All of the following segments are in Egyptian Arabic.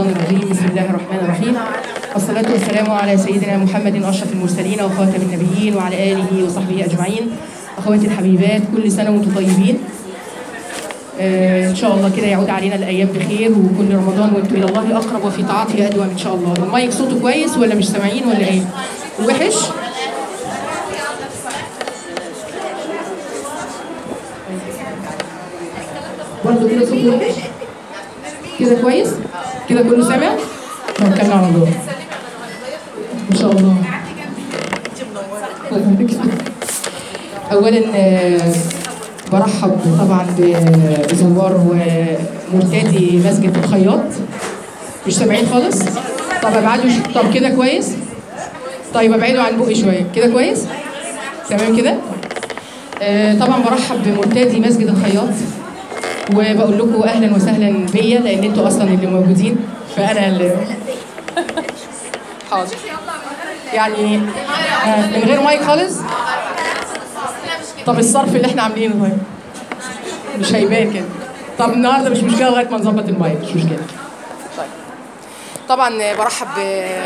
الشيطان الرجيم بسم الله الرحمن الرحيم والصلاة والسلام على سيدنا محمد أشرف المرسلين وخاتم النبيين وعلى آله وصحبه أجمعين أخواتي الحبيبات كل سنة وأنتم طيبين آه إن شاء الله كده يعود علينا الأيام بخير وكل رمضان وأنتم إلى الله أقرب وفي طاعته أدوم إن شاء الله المايك صوته كويس ولا مش سامعين ولا إيه؟ وحش؟ برضه كده صوته وحش؟ كده كويس؟ كده كله سامع؟ توكلنا على الله ما شاء الله اولا آه، برحب طبعا بزوار ومرتادي مسجد الخياط مش سامعين خالص طب ابعدوا ش- طب كده كويس طيب ابعدوا عن بقي شويه كده كويس تمام كده آه، طبعا برحب بمرتادي مسجد الخياط وبقول لكم اهلا وسهلا بيا لان انتوا اصلا اللي موجودين فانا اللي حاضر يعني آه، من غير مايك خالص طب الصرف اللي احنا عاملينه طيب مش هيبان كده طب النهارده مش مشكله لغايه ما نظبط المايك مش مشكله طيب طبعا برحب ب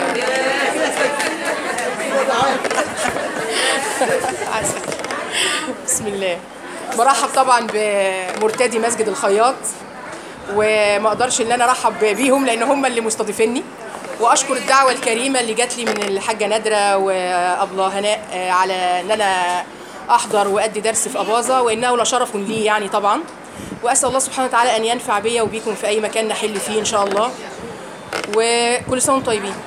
آسف. بسم الله برحب طبعا بمرتدي مسجد الخياط وما اقدرش ان انا ارحب بيهم لان هم اللي مستضيفيني واشكر الدعوه الكريمه اللي جات لي من الحاجه نادره وابله هناء آه، على ان انا احضر وادي درس في اباظه وانه لشرف لي يعني طبعا واسال الله سبحانه وتعالى ان ينفع بيا وبيكم في اي مكان نحل فيه ان شاء الله وكل سنه وانتم طيبين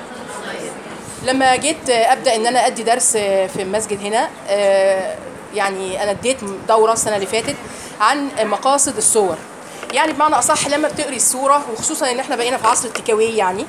لما جيت ابدا ان انا ادي درس في المسجد هنا آه، يعني انا اديت دوره السنه اللي فاتت عن مقاصد الصور يعني بمعنى اصح لما بتقري الصوره وخصوصا ان احنا بقينا في عصر التكاوي يعني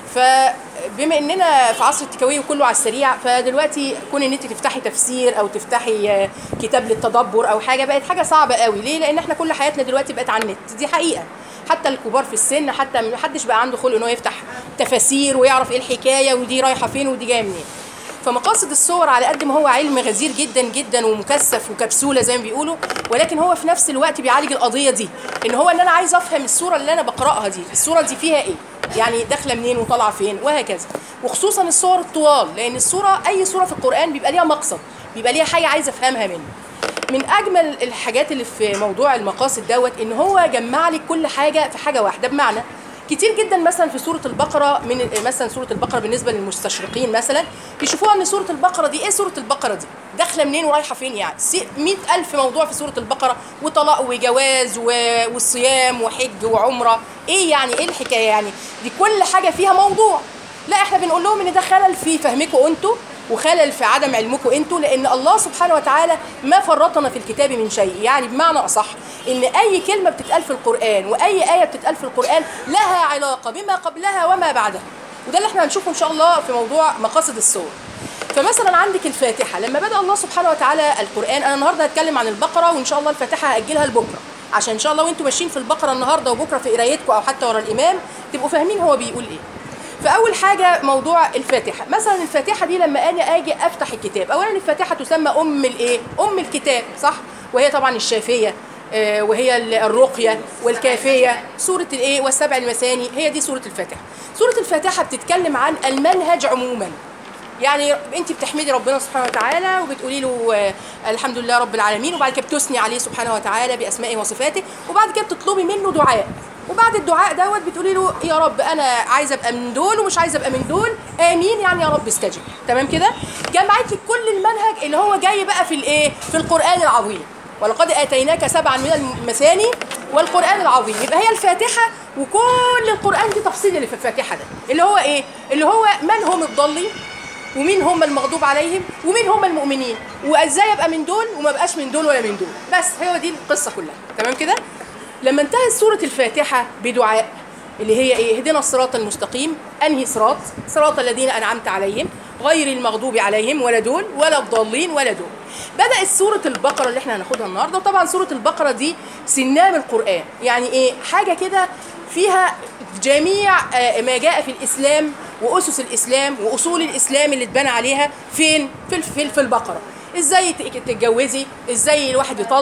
فبما اننا في عصر التكاوي وكله على السريع فدلوقتي كون ان انت تفتحي تفسير او تفتحي آه، كتاب للتدبر او حاجه بقت حاجه صعبه قوي ليه لان احنا كل حياتنا دلوقتي بقت على النت دي حقيقه حتى الكبار في السن حتى ما حدش بقى عنده خلق ان هو يفتح تفاسير ويعرف ايه الحكايه ودي رايحه فين ودي جايه منين فمقاصد الصور على قد ما هو علم غزير جدا جدا ومكثف وكبسوله زي ما بيقولوا ولكن هو في نفس الوقت بيعالج القضيه دي ان هو ان انا عايز افهم الصوره اللي انا بقراها دي الصوره دي فيها ايه يعني داخله منين وطالعه فين وهكذا وخصوصا الصور الطوال لان الصوره اي صوره في القران بيبقى ليها مقصد بيبقى ليها حاجه عايز افهمها منه من اجمل الحاجات اللي في موضوع المقاصد دوت ان هو جمع لك كل حاجه في حاجه واحده بمعنى كتير جدا مثلا في سوره البقره من مثلا سوره البقره بالنسبه للمستشرقين مثلا بيشوفوها ان سوره البقره دي ايه سوره البقره دي داخله منين ورايحه فين يعني مئة ألف موضوع في سوره البقره وطلاق وجواز و- والصيام وحج وعمره ايه يعني ايه الحكايه يعني دي كل حاجه فيها موضوع لا احنا بنقول لهم ان ده خلل في فهمكم انتوا وخلل في عدم علمكم انتوا لان الله سبحانه وتعالى ما فرطنا في الكتاب من شيء يعني بمعنى اصح ان اي كلمه بتتقال في القران واي ايه بتتقال في القران لها علاقه بما قبلها وما بعدها وده اللي احنا هنشوفه ان شاء الله في موضوع مقاصد السور فمثلا عندك الفاتحه لما بدا الله سبحانه وتعالى القران انا النهارده هتكلم عن البقره وان شاء الله الفاتحه هاجلها لبكره عشان ان شاء الله وانتوا ماشيين في البقره النهارده وبكره في قرايتكم او حتى ورا الامام تبقوا فاهمين هو بيقول ايه فاول حاجه موضوع الفاتحه مثلا الفاتحه دي لما انا اجي افتح الكتاب اولا الفاتحه تسمى ام الايه ام الكتاب صح وهي طبعا الشافيه آه، وهي ال- الرقيه والكافيه سوره الايه والسبع المثاني هي دي سوره الفاتحه سوره الفاتحه بتتكلم عن المنهج عموما يعني انت بتحمدي ربنا سبحانه وتعالى وبتقولي له آه، الحمد لله رب العالمين وبعد كده بتثني عليه سبحانه وتعالى باسمائه وصفاته وبعد كده بتطلبي منه دعاء وبعد الدعاء دوت بتقولي له يا رب انا عايزه ابقى من دول ومش عايزه ابقى من دول امين يعني يا رب استجب تمام كده جمعت لك كل المنهج اللي هو جاي بقى في الايه في القران العظيم ولقد اتيناك سبعا من المثاني والقران العظيم يبقى هي الفاتحه وكل القران دي تفصيل اللي في الفاتحه ده اللي هو ايه اللي هو من هم الضالين ومين هم المغضوب عليهم ومين هم المؤمنين وازاي ابقى من دول وما بقاش من دول ولا من دول بس هو دي القصه كلها تمام كده لما انتهت سوره الفاتحه بدعاء اللي هي ايه اهدنا الصراط المستقيم انهي صراط صراط الذين انعمت عليهم غير المغضوب عليهم ولا دول ولا الضالين ولا دول بدات سوره البقره اللي احنا هناخدها النهارده وطبعا سوره البقره دي سنام القران يعني ايه حاجه كده فيها جميع آه، ما جاء في الاسلام واسس الاسلام واصول الاسلام اللي اتبنى عليها فين في الف- في, في البقره ازاي ت- تتجوزي ازاي الواحد يطلق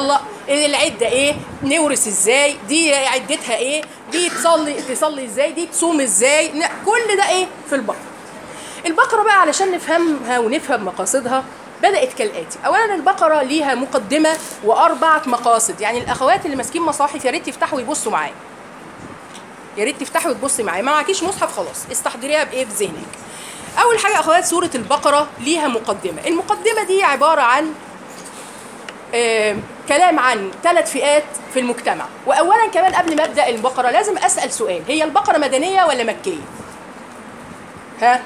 العده ايه نورث ازاي دي عدتها ايه دي تصلي تصلي ازاي دي تصوم ازاي ن- كل ده ايه في البقره البقره بقى علشان نفهمها ونفهم مقاصدها بدات كالاتي اولا البقره ليها مقدمه واربعه مقاصد يعني الاخوات اللي ماسكين مصاحف يا ريت يفتحوا ويبصوا معايا يا ريت تفتحي وتبصي معايا ما معكيش مصحف خلاص استحضريها بايه في ذهنك اول حاجه يا اخوات سوره البقره ليها مقدمه المقدمه دي عباره عن آه، كلام عن ثلاث فئات في المجتمع واولا كمان قبل ما ابدا البقره لازم اسال سؤال هي البقره مدنيه ولا مكيه ها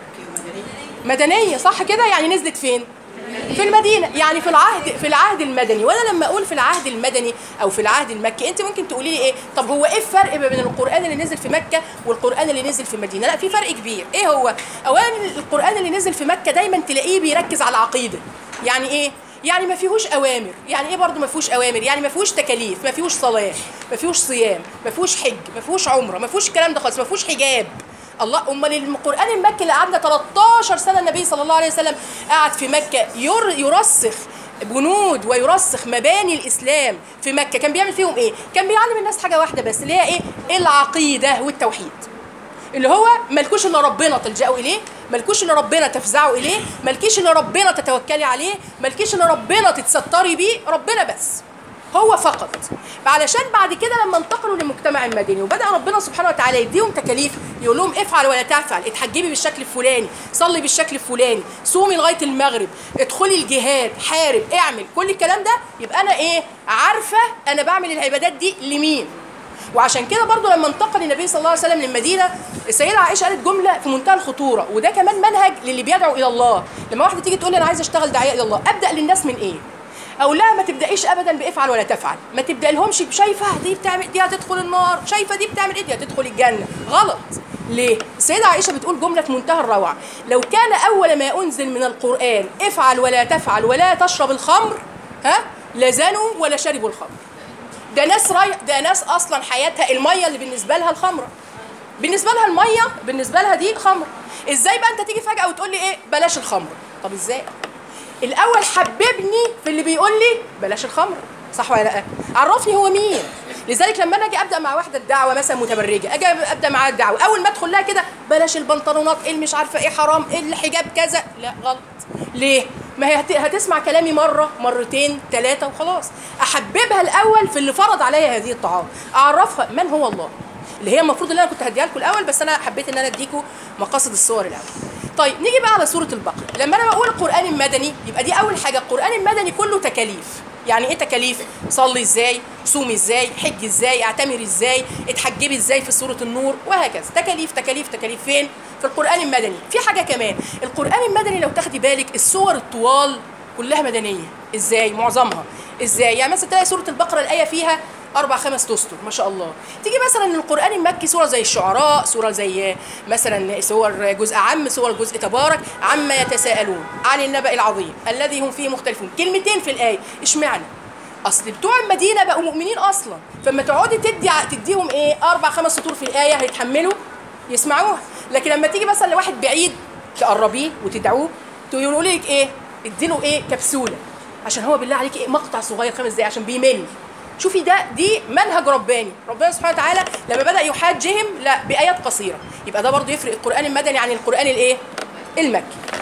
مدنيه صح كده يعني نزلت فين في المدينه يعني في العهد في العهد المدني وانا لما اقول في العهد المدني او في العهد المكي انت ممكن تقولي لي ايه طب هو ايه الفرق ما بين القران اللي نزل في مكه والقران اللي نزل في المدينه لا في فرق كبير ايه هو اولا القران اللي نزل في مكه دايما تلاقيه بيركز على العقيده يعني ايه يعني ما فيهوش اوامر يعني ايه برضو ما فيهوش اوامر يعني ما فيهوش تكاليف ما فيهوش صلاه ما فيهوش صيام ما فيهوش حج ما فيهوش عمره ما فيهوش الكلام ده خالص ما فيهوش حجاب الله امال القران المكي اللي قعدنا 13 سنه النبي صلى الله عليه وسلم قعد في مكه ير يرسخ بنود ويرسخ مباني الاسلام في مكه كان بيعمل فيهم ايه كان بيعلم الناس حاجه واحده بس اللي هي ايه العقيده والتوحيد اللي هو ملكوش الا ربنا تلجأوا اليه ملكوش الا ربنا تفزعوا اليه ملكيش الا ربنا تتوكلي عليه ملكيش الا ربنا تتستري بيه ربنا بس هو فقط علشان بعد كده لما انتقلوا للمجتمع المدني وبدا ربنا سبحانه وتعالى يديهم تكاليف يقول لهم افعل ولا تفعل اتحجبي بالشكل الفلاني صلي بالشكل الفلاني صومي لغايه المغرب ادخلي الجهاد حارب اعمل كل الكلام ده يبقى انا ايه عارفه انا بعمل العبادات دي لمين وعشان كده برضو لما انتقل النبي صلى الله عليه وسلم للمدينه السيده عائشه قالت جمله في منتهى الخطوره وده كمان منهج للي بيدعو الى الله لما واحده تيجي تقول لي انا عايزه اشتغل داعيه الى الله ابدا للناس من ايه اقول لها ما تبدايش ابدا بافعل ولا تفعل ما تبدا لهمش شايفه دي بتعمل دي هتدخل النار شايفه دي بتعمل ايه دي هتدخل الجنه غلط ليه السيده عائشه بتقول جمله في منتهى الروعه لو كان اول ما انزل من القران افعل ولا تفعل ولا تشرب الخمر ها لزنوا ولا شربوا الخمر ده ناس راي ده ناس اصلا حياتها الميه اللي بالنسبه لها الخمره بالنسبه لها الميه بالنسبه لها دي الخمر ازاي بقى انت تيجي فجاه وتقول لي ايه بلاش الخمر طب ازاي الاول حببني في اللي بيقول لي بلاش الخمر صح ولا لا عرفني هو مين لذلك لما انا اجي ابدا مع واحده الدعوه مثلا متبرجه اجي ابدا معاها الدعوه اول ما ادخل لها كده بلاش البنطلونات ايه اللي مش عارفه ايه حرام ايه الحجاب كذا لا غلط ليه ما هي هت- هتسمع كلامي مره مرتين ثلاثه وخلاص احببها الاول في اللي فرض عليا هذه الطاعات اعرفها من هو الله اللي هي المفروض ان انا كنت هديها لكم الاول بس انا حبيت ان انا اديكم مقاصد الصور الاول طيب نيجي بقى على سوره البقره لما انا بقول القران المدني يبقى دي اول حاجه القران المدني كله تكاليف يعني ايه تكاليف صلي ازاي صومي ازاي حج ازاي اعتمري ازاي اتحجبي ازاي في سوره النور وهكذا تكاليف تكاليف تكاليف فين في القران المدني في حاجه كمان القران المدني لو تاخدي بالك السور الطوال كلها مدنيه ازاي معظمها ازاي يعني مثلا تلاقي سوره البقره الايه فيها اربع خمس اسطر ما شاء الله تيجي مثلا القران المكي سوره زي الشعراء سوره زي مثلا سور جزء عم سور جزء تبارك عما يتساءلون عن النبأ العظيم الذي هم فيه مختلفون كلمتين في الايه اشمعنى اصل بتوع المدينه بقوا مؤمنين اصلا فلما تقعدي تدي تديهم ايه اربع خمس سطور في الايه هيتحملوا يسمعوها لكن لما تيجي مثلا لواحد بعيد تقربيه وتدعوه تقولوا لك ايه اديله ايه كبسوله عشان هو بالله عليك ايه مقطع صغير خمس دقايق عشان بيمل شوفي ده دي منهج رباني ربنا سبحانه وتعالى لما بدا يحاجهم لا بايات قصيره يبقى ده برضو يفرق القران المدني عن القران الايه المكي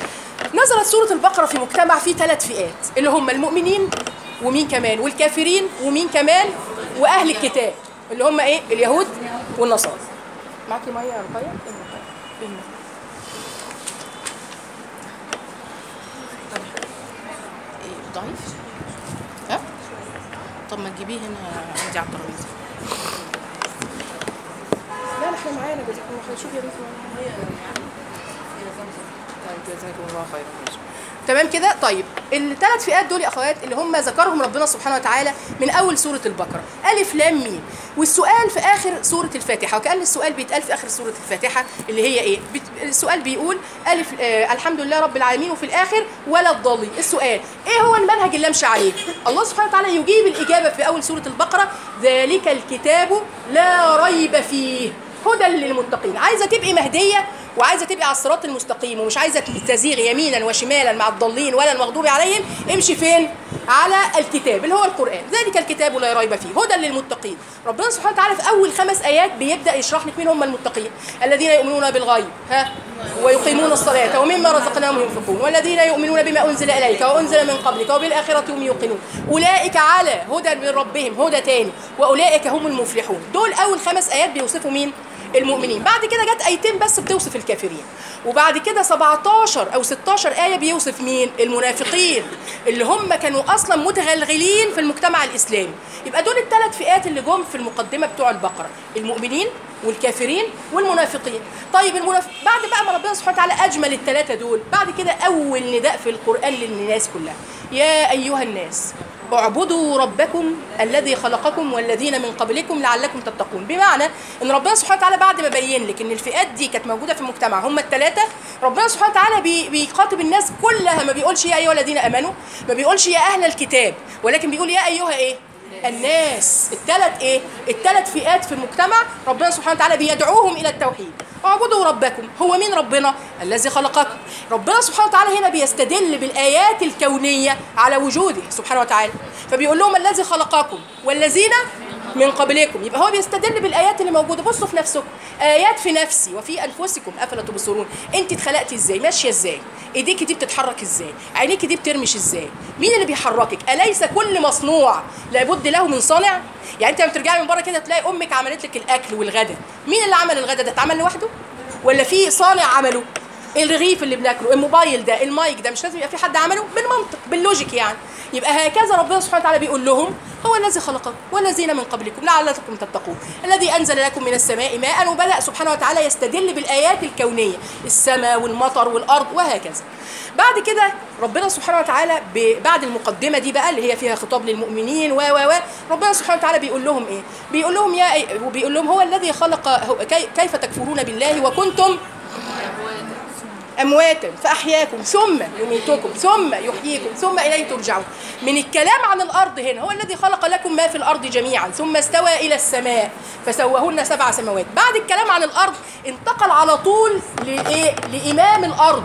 نزلت سوره البقره في مجتمع فيه ثلاث فئات اللي هم المؤمنين ومين كمان والكافرين ومين كمان واهل الكتاب اللي هم ايه اليهود والنصارى معاكي ميه يا رقيه فين رقية؟ فين المية؟ ايه ضعيف ها طب ما تجيبيه هنا عندي على الترابيزه لا لا احنا معانا جزاكم الله خير شوفي يا بنتي طيب جزاكم الله خير ماشي. تمام كده طيب الثلاث فئات دول يا اخوات اللي هم ذكرهم ربنا سبحانه وتعالى من اول سوره البقره الف لام ميم والسؤال في اخر سوره الفاتحه وكان السؤال بيتقال في اخر سوره الفاتحه اللي هي ايه بت- السؤال بيقول الف آه الحمد لله رب العالمين وفي الاخر ولا الضالين السؤال ايه هو المنهج اللي امشي عليه الله سبحانه وتعالى يجيب الاجابه في اول سوره البقره ذلك الكتاب لا ريب فيه هدى للمتقين عايزه تبقي مهديه وعايزه تبقي على الصراط المستقيم ومش عايزه تزيغ يمينا وشمالا مع الضالين ولا المغضوب عليهم امشي فين على الكتاب اللي هو القران ذلك الكتاب لا ريب فيه هدى للمتقين ربنا سبحانه وتعالى في اول خمس ايات بيبدا يشرح لك مين هم المتقين الذين يؤمنون بالغيب ها ويقيمون الصلاة ومما رزقناهم ينفقون والذين يؤمنون بما أنزل إليك وأنزل من قبلك وبالآخرة هم يوقنون أولئك على هدى من ربهم هدى تاني وأولئك هم المفلحون دول أول خمس آيات بيوصفوا مين المؤمنين بعد كده جت ايتين بس بتوصف الكافرين وبعد كده 17 او 16 ايه بيوصف مين المنافقين اللي هم كانوا اصلا متغلغلين في المجتمع الاسلامي يبقى دول الثلاث فئات اللي جم في المقدمه بتوع البقره المؤمنين والكافرين والمنافقين طيب المنافق بعد بقى ما ربنا سبحانه وتعالى اجمل الثلاثه دول بعد كده اول نداء في القران للناس كلها يا ايها الناس اعبدوا ربكم الذي خلقكم والذين من قبلكم لعلكم تتقون بمعنى ان ربنا سبحانه وتعالى بعد ما بين لك ان الفئات دي كانت موجوده في المجتمع هم الثلاثه ربنا سبحانه وتعالى بي بيخاطب الناس كلها ما بيقولش يا ايها الذين امنوا ما بيقولش يا اهل الكتاب ولكن بيقول يا ايها ايه الناس الثلاث ايه الثلاث فئات في المجتمع ربنا سبحانه وتعالى بيدعوهم الى التوحيد اعبدوا ربكم هو مين ربنا الذي خلقكم ربنا سبحانه وتعالى هنا بيستدل بالايات الكونيه على وجوده سبحانه وتعالى فبيقول لهم الذي خلقكم والذين من قبلكم يبقى هو بيستدل بالايات اللي موجوده بصوا في نفسكم ايات في نفسي وفي انفسكم افلا تبصرون انت اتخلقتي ازاي ماشيه ازاي ايديك دي بتتحرك ازاي عينيك دي بترمش ازاي مين اللي بيحركك اليس كل مصنوع لابد له من صانع يعني انت لما ترجعي من بره كده تلاقي امك عملت لك الاكل والغدا مين اللي عمل الغدا ده اتعمل لوحده ولا في صانع عمله الرغيف اللي بناكله الموبايل ده المايك ده مش لازم يبقى في حد عمله بالمنطق باللوجيك يعني يبقى هكذا ربنا سبحانه وتعالى بيقول لهم هو الذي خلقكم والذين من قبلكم لعلكم تتقون الذي انزل لكم من السماء ماء وبدا سبحانه وتعالى يستدل بالايات الكونيه السماء والمطر والارض وهكذا بعد كده ربنا سبحانه وتعالى بعد المقدمه دي بقى اللي هي فيها خطاب للمؤمنين و و و ربنا سبحانه وتعالى بيقول لهم ايه بيقول لهم يا وبيقول لهم هو الذي خلق كيف تكفرون بالله وكنتم امواتا فاحياكم ثم يميتكم ثم يحييكم ثم اليه ترجعون من الكلام عن الارض هنا هو الذي خلق لكم ما في الارض جميعا ثم استوى الى السماء فسواهن سبع سماوات بعد الكلام عن الارض انتقل على طول لايه لامام الارض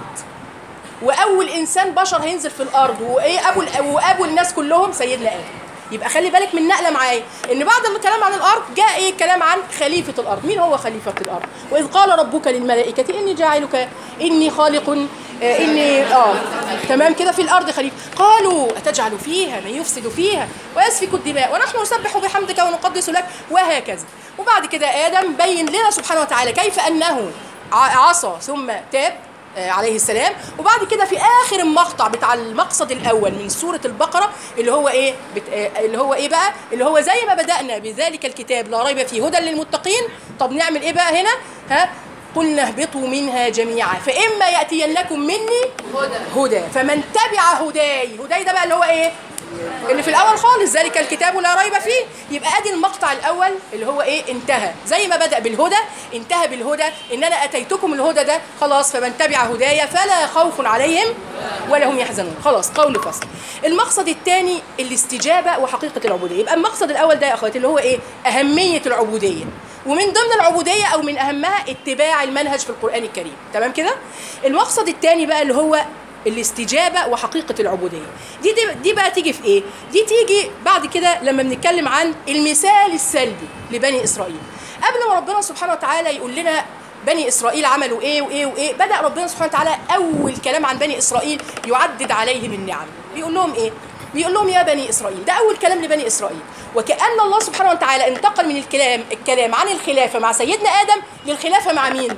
واول انسان بشر هينزل في الارض وايه ابو وابو الناس كلهم سيدنا ادم يبقى خلي بالك من نقله معايا ان بعد الكلام عن الارض جاء ايه الكلام عن خليفه الارض مين هو خليفه الارض واذ قال ربك للملائكه اني جاعلك اني خالق آه اني اه تمام كده في الارض خليفه قالوا اتجعل فيها من يفسد فيها ويسفك الدماء ونحن نسبح بحمدك ونقدس لك وهكذا وبعد كده ادم بين لنا سبحانه وتعالى كيف انه عصى ثم تاب عليه السلام وبعد كده في اخر المقطع بتاع المقصد الاول من سوره البقره اللي هو ايه بت... اللي هو ايه بقى اللي هو زي ما بدانا بذلك الكتاب لا ريب فيه هدى للمتقين طب نعمل ايه بقى هنا ها قلنا اهبطوا منها جميعا فاما ياتينكم مني هدى هدى فمن تبع هداي هداي ده بقى اللي هو ايه اللي في الاول خالص ذلك الكتاب لا ريب فيه يبقى ادي المقطع الاول اللي هو ايه انتهى زي ما بدا بالهدى انتهى بالهدى ان انا اتيتكم الهدى ده خلاص فمن تبع هدايا فلا خوف عليهم ولا هم يحزنون خلاص قول فصل المقصد الثاني الاستجابه وحقيقه العبوديه يبقى المقصد الاول ده يا اخواتي اللي هو ايه اهميه العبوديه ومن ضمن العبوديه او من اهمها اتباع المنهج في القران الكريم تمام كده المقصد الثاني بقى اللي هو الاستجابه وحقيقه العبوديه دي, دي دي بقى تيجي في ايه دي تيجي بعد كده لما بنتكلم عن المثال السلبي لبني اسرائيل قبل ما ربنا سبحانه وتعالى يقول لنا بني اسرائيل عملوا ايه وايه وايه بدا ربنا سبحانه وتعالى اول كلام عن بني اسرائيل يعدد عليهم النعم بيقول لهم ايه بيقول لهم يا بني اسرائيل ده اول كلام لبني اسرائيل وكان الله سبحانه وتعالى انتقل من الكلام الكلام عن الخلافه مع سيدنا ادم للخلافه مع مين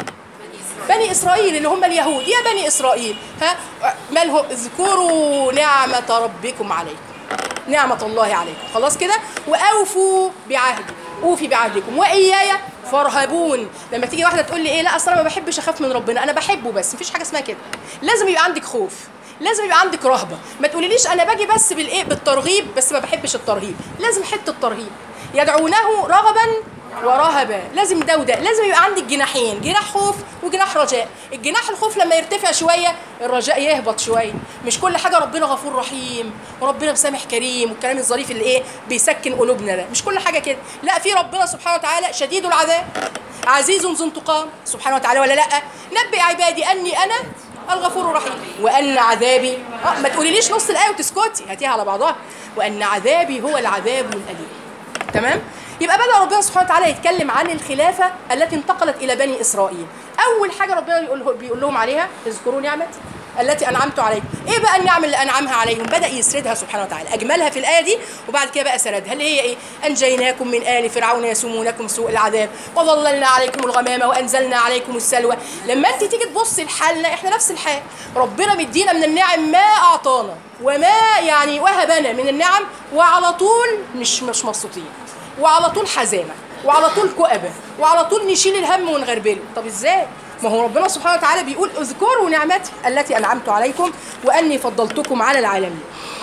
بني اسرائيل اللي هم اليهود يا بني اسرائيل ها ماله اذكروا نعمه ربكم عليكم نعمه الله عليكم خلاص كده واوفوا بعهدي اوفي بعهدكم واياي فارهبون لما تيجي واحده تقول لي ايه لا اصل انا ما بحبش اخاف من ربنا انا بحبه بس مفيش حاجه اسمها كده لازم يبقى عندك خوف لازم يبقى عندك رهبه ما تقوليليش انا باجي بس بالايه بالترغيب بس ما بحبش الترهيب لازم حته الترهيب يدعونه رغبا ورهبا لازم ده وده لازم يبقى عندك جناحين جناح خوف وجناح رجاء الجناح الخوف لما يرتفع شويه الرجاء يهبط شويه مش كل حاجه ربنا غفور رحيم وربنا مسامح كريم والكلام الظريف اللي ايه بيسكن قلوبنا ده مش كل حاجه كده لا في ربنا سبحانه وتعالى شديد العذاب عزيز ذو انتقام سبحانه وتعالى ولا لا نبئ عبادي اني انا الغفور الرحيم وان عذابي آه ما تقوليليش نص الايه وتسكتي هاتيها على بعضها وان عذابي هو العذاب الاليم تمام يبقى بدا ربنا سبحانه وتعالى يتكلم عن الخلافه التي انتقلت الى بني اسرائيل اول حاجه ربنا بيقول, بيقول لهم عليها اذكروا نعمتي التي انعمت عليكم ايه بقى النعم اللي انعمها عليهم بدا يسردها سبحانه وتعالى اجملها في الايه دي وبعد كده بقى سردها اللي هي ايه انجيناكم من ال فرعون يسومونكم سوء العذاب وظللنا عليكم الغمام وانزلنا عليكم السلوى لما انت تيجي تبصي لحالنا احنا نفس الحال ربنا مدينا من النعم ما اعطانا وما يعني وهبنا من النعم وعلى طول مش مش مبسوطين وعلى طول حزانه وعلى طول كؤبه وعلى طول نشيل الهم ونغربله طب ازاي ما هو ربنا سبحانه وتعالى بيقول اذكروا نعمتي التي انعمت عليكم واني فضلتكم على العالمين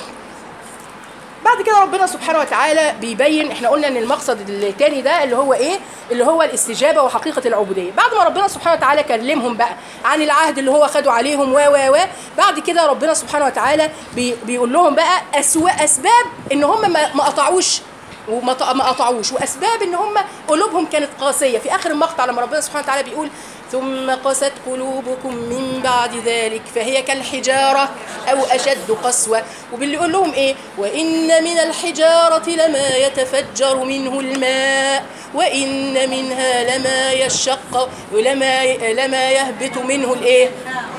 بعد كده ربنا سبحانه وتعالى بيبين احنا قلنا ان المقصد الثاني ده اللي هو ايه اللي هو الاستجابه وحقيقه العبوديه بعد ما ربنا سبحانه وتعالى كلمهم بقى عن العهد اللي هو خده عليهم و و و بعد كده ربنا سبحانه وتعالى بي بيقول لهم بقى أسوأ اسباب ان هم ما ما قطعوش وما ط- ما قطعوش واسباب ان هم قلوبهم كانت قاسيه في اخر المقطع لما ربنا سبحانه وتعالى بيقول ثم قست قلوبكم من بعد ذلك فهي كالحجاره او اشد قسوه وباللي يقول لهم ايه وان من الحجاره لما يتفجر منه الماء وان منها لما يشق ولما لما يهبط منه الايه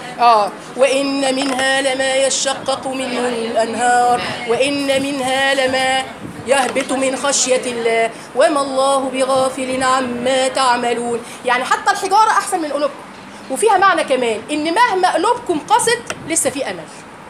اه وان منها لما يشقق منه الانهار وان منها لما يهبط من خشية الله وما الله بغافل عما تعملون يعني حتى الحجارة أحسن من قلوبكم وفيها معنى كمان إن مهما قلوبكم قست لسه في أمل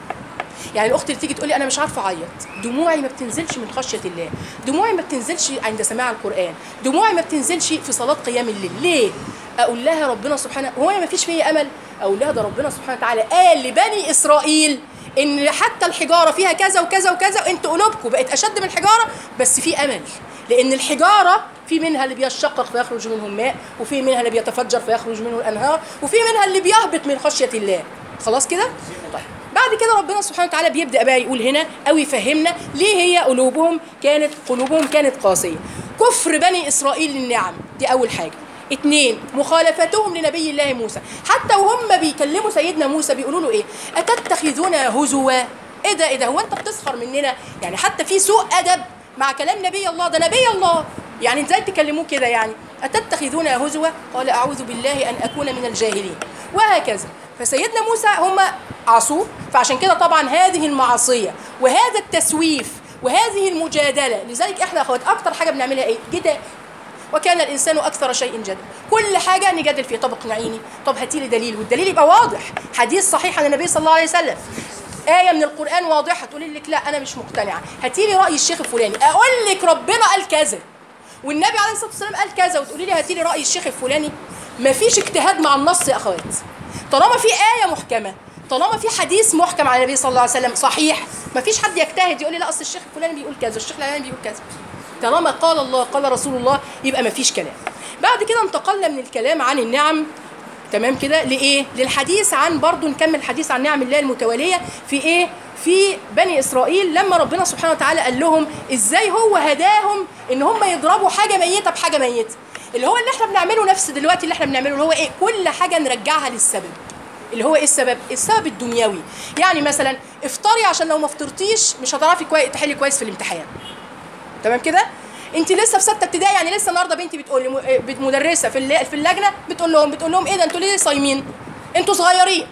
يعني الاخت اللي تيجي تقول لي انا مش عارفه اعيط دموعي ما بتنزلش من خشيه الله دموعي ما بتنزلش عند سماع القران دموعي ما بتنزلش في صلاه قيام الليل ليه اقول لها ربنا سبحانه هو انا ما فيش فيا امل اقول لها ده ربنا سبحانه وتعالى قال لبني اسرائيل ان حتى الحجاره فيها كذا وكذا وكذا وانتوا قلوبكم بقت اشد من الحجاره بس في امل لان الحجاره في منها اللي بيشقق فيخرج منه الماء وفي منها اللي بيتفجر فيخرج منه الانهار وفي منها اللي بيهبط من خشيه الله خلاص كده طيب بعد كده ربنا سبحانه وتعالى بيبدا بقى يقول هنا او يفهمنا ليه هي قلوبهم كانت قلوبهم كانت قاسيه كفر بني اسرائيل للنعم دي اول حاجه اتنين مخالفتهم لنبي الله موسى حتى وهم بيكلموا سيدنا موسى بيقولوا له ايه اتتخذنا هزوا ايه ده ايه ده هو انت بتسخر مننا يعني حتى في سوء ادب مع كلام نبي الله ده نبي الله يعني ازاي تكلموه كده يعني اتتخذنا هزوا قال اعوذ بالله ان اكون من الجاهلين وهكذا فسيدنا موسى هم عصوه فعشان كده طبعا هذه المعصيه وهذا التسويف وهذه المجادله لذلك احنا اخوات اكتر حاجه بنعملها ايه جدال وكان الانسان اكثر شيء جدلا كل حاجه نجادل فيها طب اقنعيني طب هاتي لي دليل والدليل يبقى واضح حديث صحيح عن النبي صلى الله عليه وسلم آية من القرآن واضحة تقولي لك لا أنا مش مقتنعة هاتي لي رأي الشيخ الفلاني أقول لك ربنا قال كذا والنبي عليه الصلاة والسلام قال كذا وتقولي لي هاتي لي رأي الشيخ الفلاني مفيش اجتهاد مع النص يا أخوات طالما في آية محكمة طالما في حديث محكم على النبي صلى الله عليه وسلم صحيح مفيش حد يجتهد يقول لي لا أصل الشيخ الفلاني بيقول كذا الشيخ الفلاني بيقول كذا طالما قال الله قال رسول الله يبقى مفيش كلام بعد كده انتقلنا من الكلام عن النعم تمام كده لايه للحديث عن برضو نكمل الحديث عن نعم الله المتواليه في ايه في بني اسرائيل لما ربنا سبحانه وتعالى قال لهم ازاي هو هداهم ان هم يضربوا حاجه ميته بحاجه ميته اللي هو اللي احنا بنعمله نفس دلوقتي اللي احنا بنعمله اللي هو ايه كل حاجه نرجعها للسبب اللي هو ايه السبب السبب الدنيوي يعني مثلا افطري عشان لو ما فطرتيش مش هتعرفي كويس تحلي كويس في الامتحان تمام كده انت لسه في سته ابتدائي يعني لسه النهارده بنتي بتقول لي مدرسه في الل- في اللجنه بتقول لهم بتقول لهم ايه ده انتوا ليه صايمين انتوا صغيرين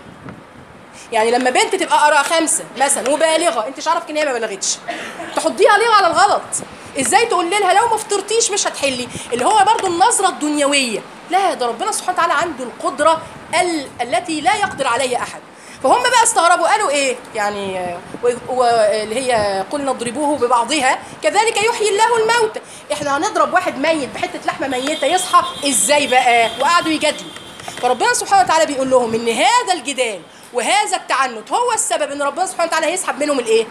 يعني لما بنت تبقى قرا خمسه مثلا وبالغه انت مش عارف ان هي ما بلغتش تحضيها ليه على الغلط ازاي تقول لها لو ما فطرتيش مش هتحلي اللي هو برضو النظره الدنيويه لا ده ربنا سبحانه وتعالى عنده القدره ال... التي لا يقدر عليها احد فهم بقى استغربوا قالوا ايه يعني آه، و- و- اللي هي قلنا اضربوه ببعضها كذلك يحيي الله الموت احنا هنضرب واحد ميت بحته لحمه ميته يصحى ازاي بقى وقعدوا يجادلوا فربنا سبحانه وتعالى بيقول لهم ان هذا الجدال وهذا التعنت هو السبب ان ربنا سبحانه وتعالى هيسحب منهم الايه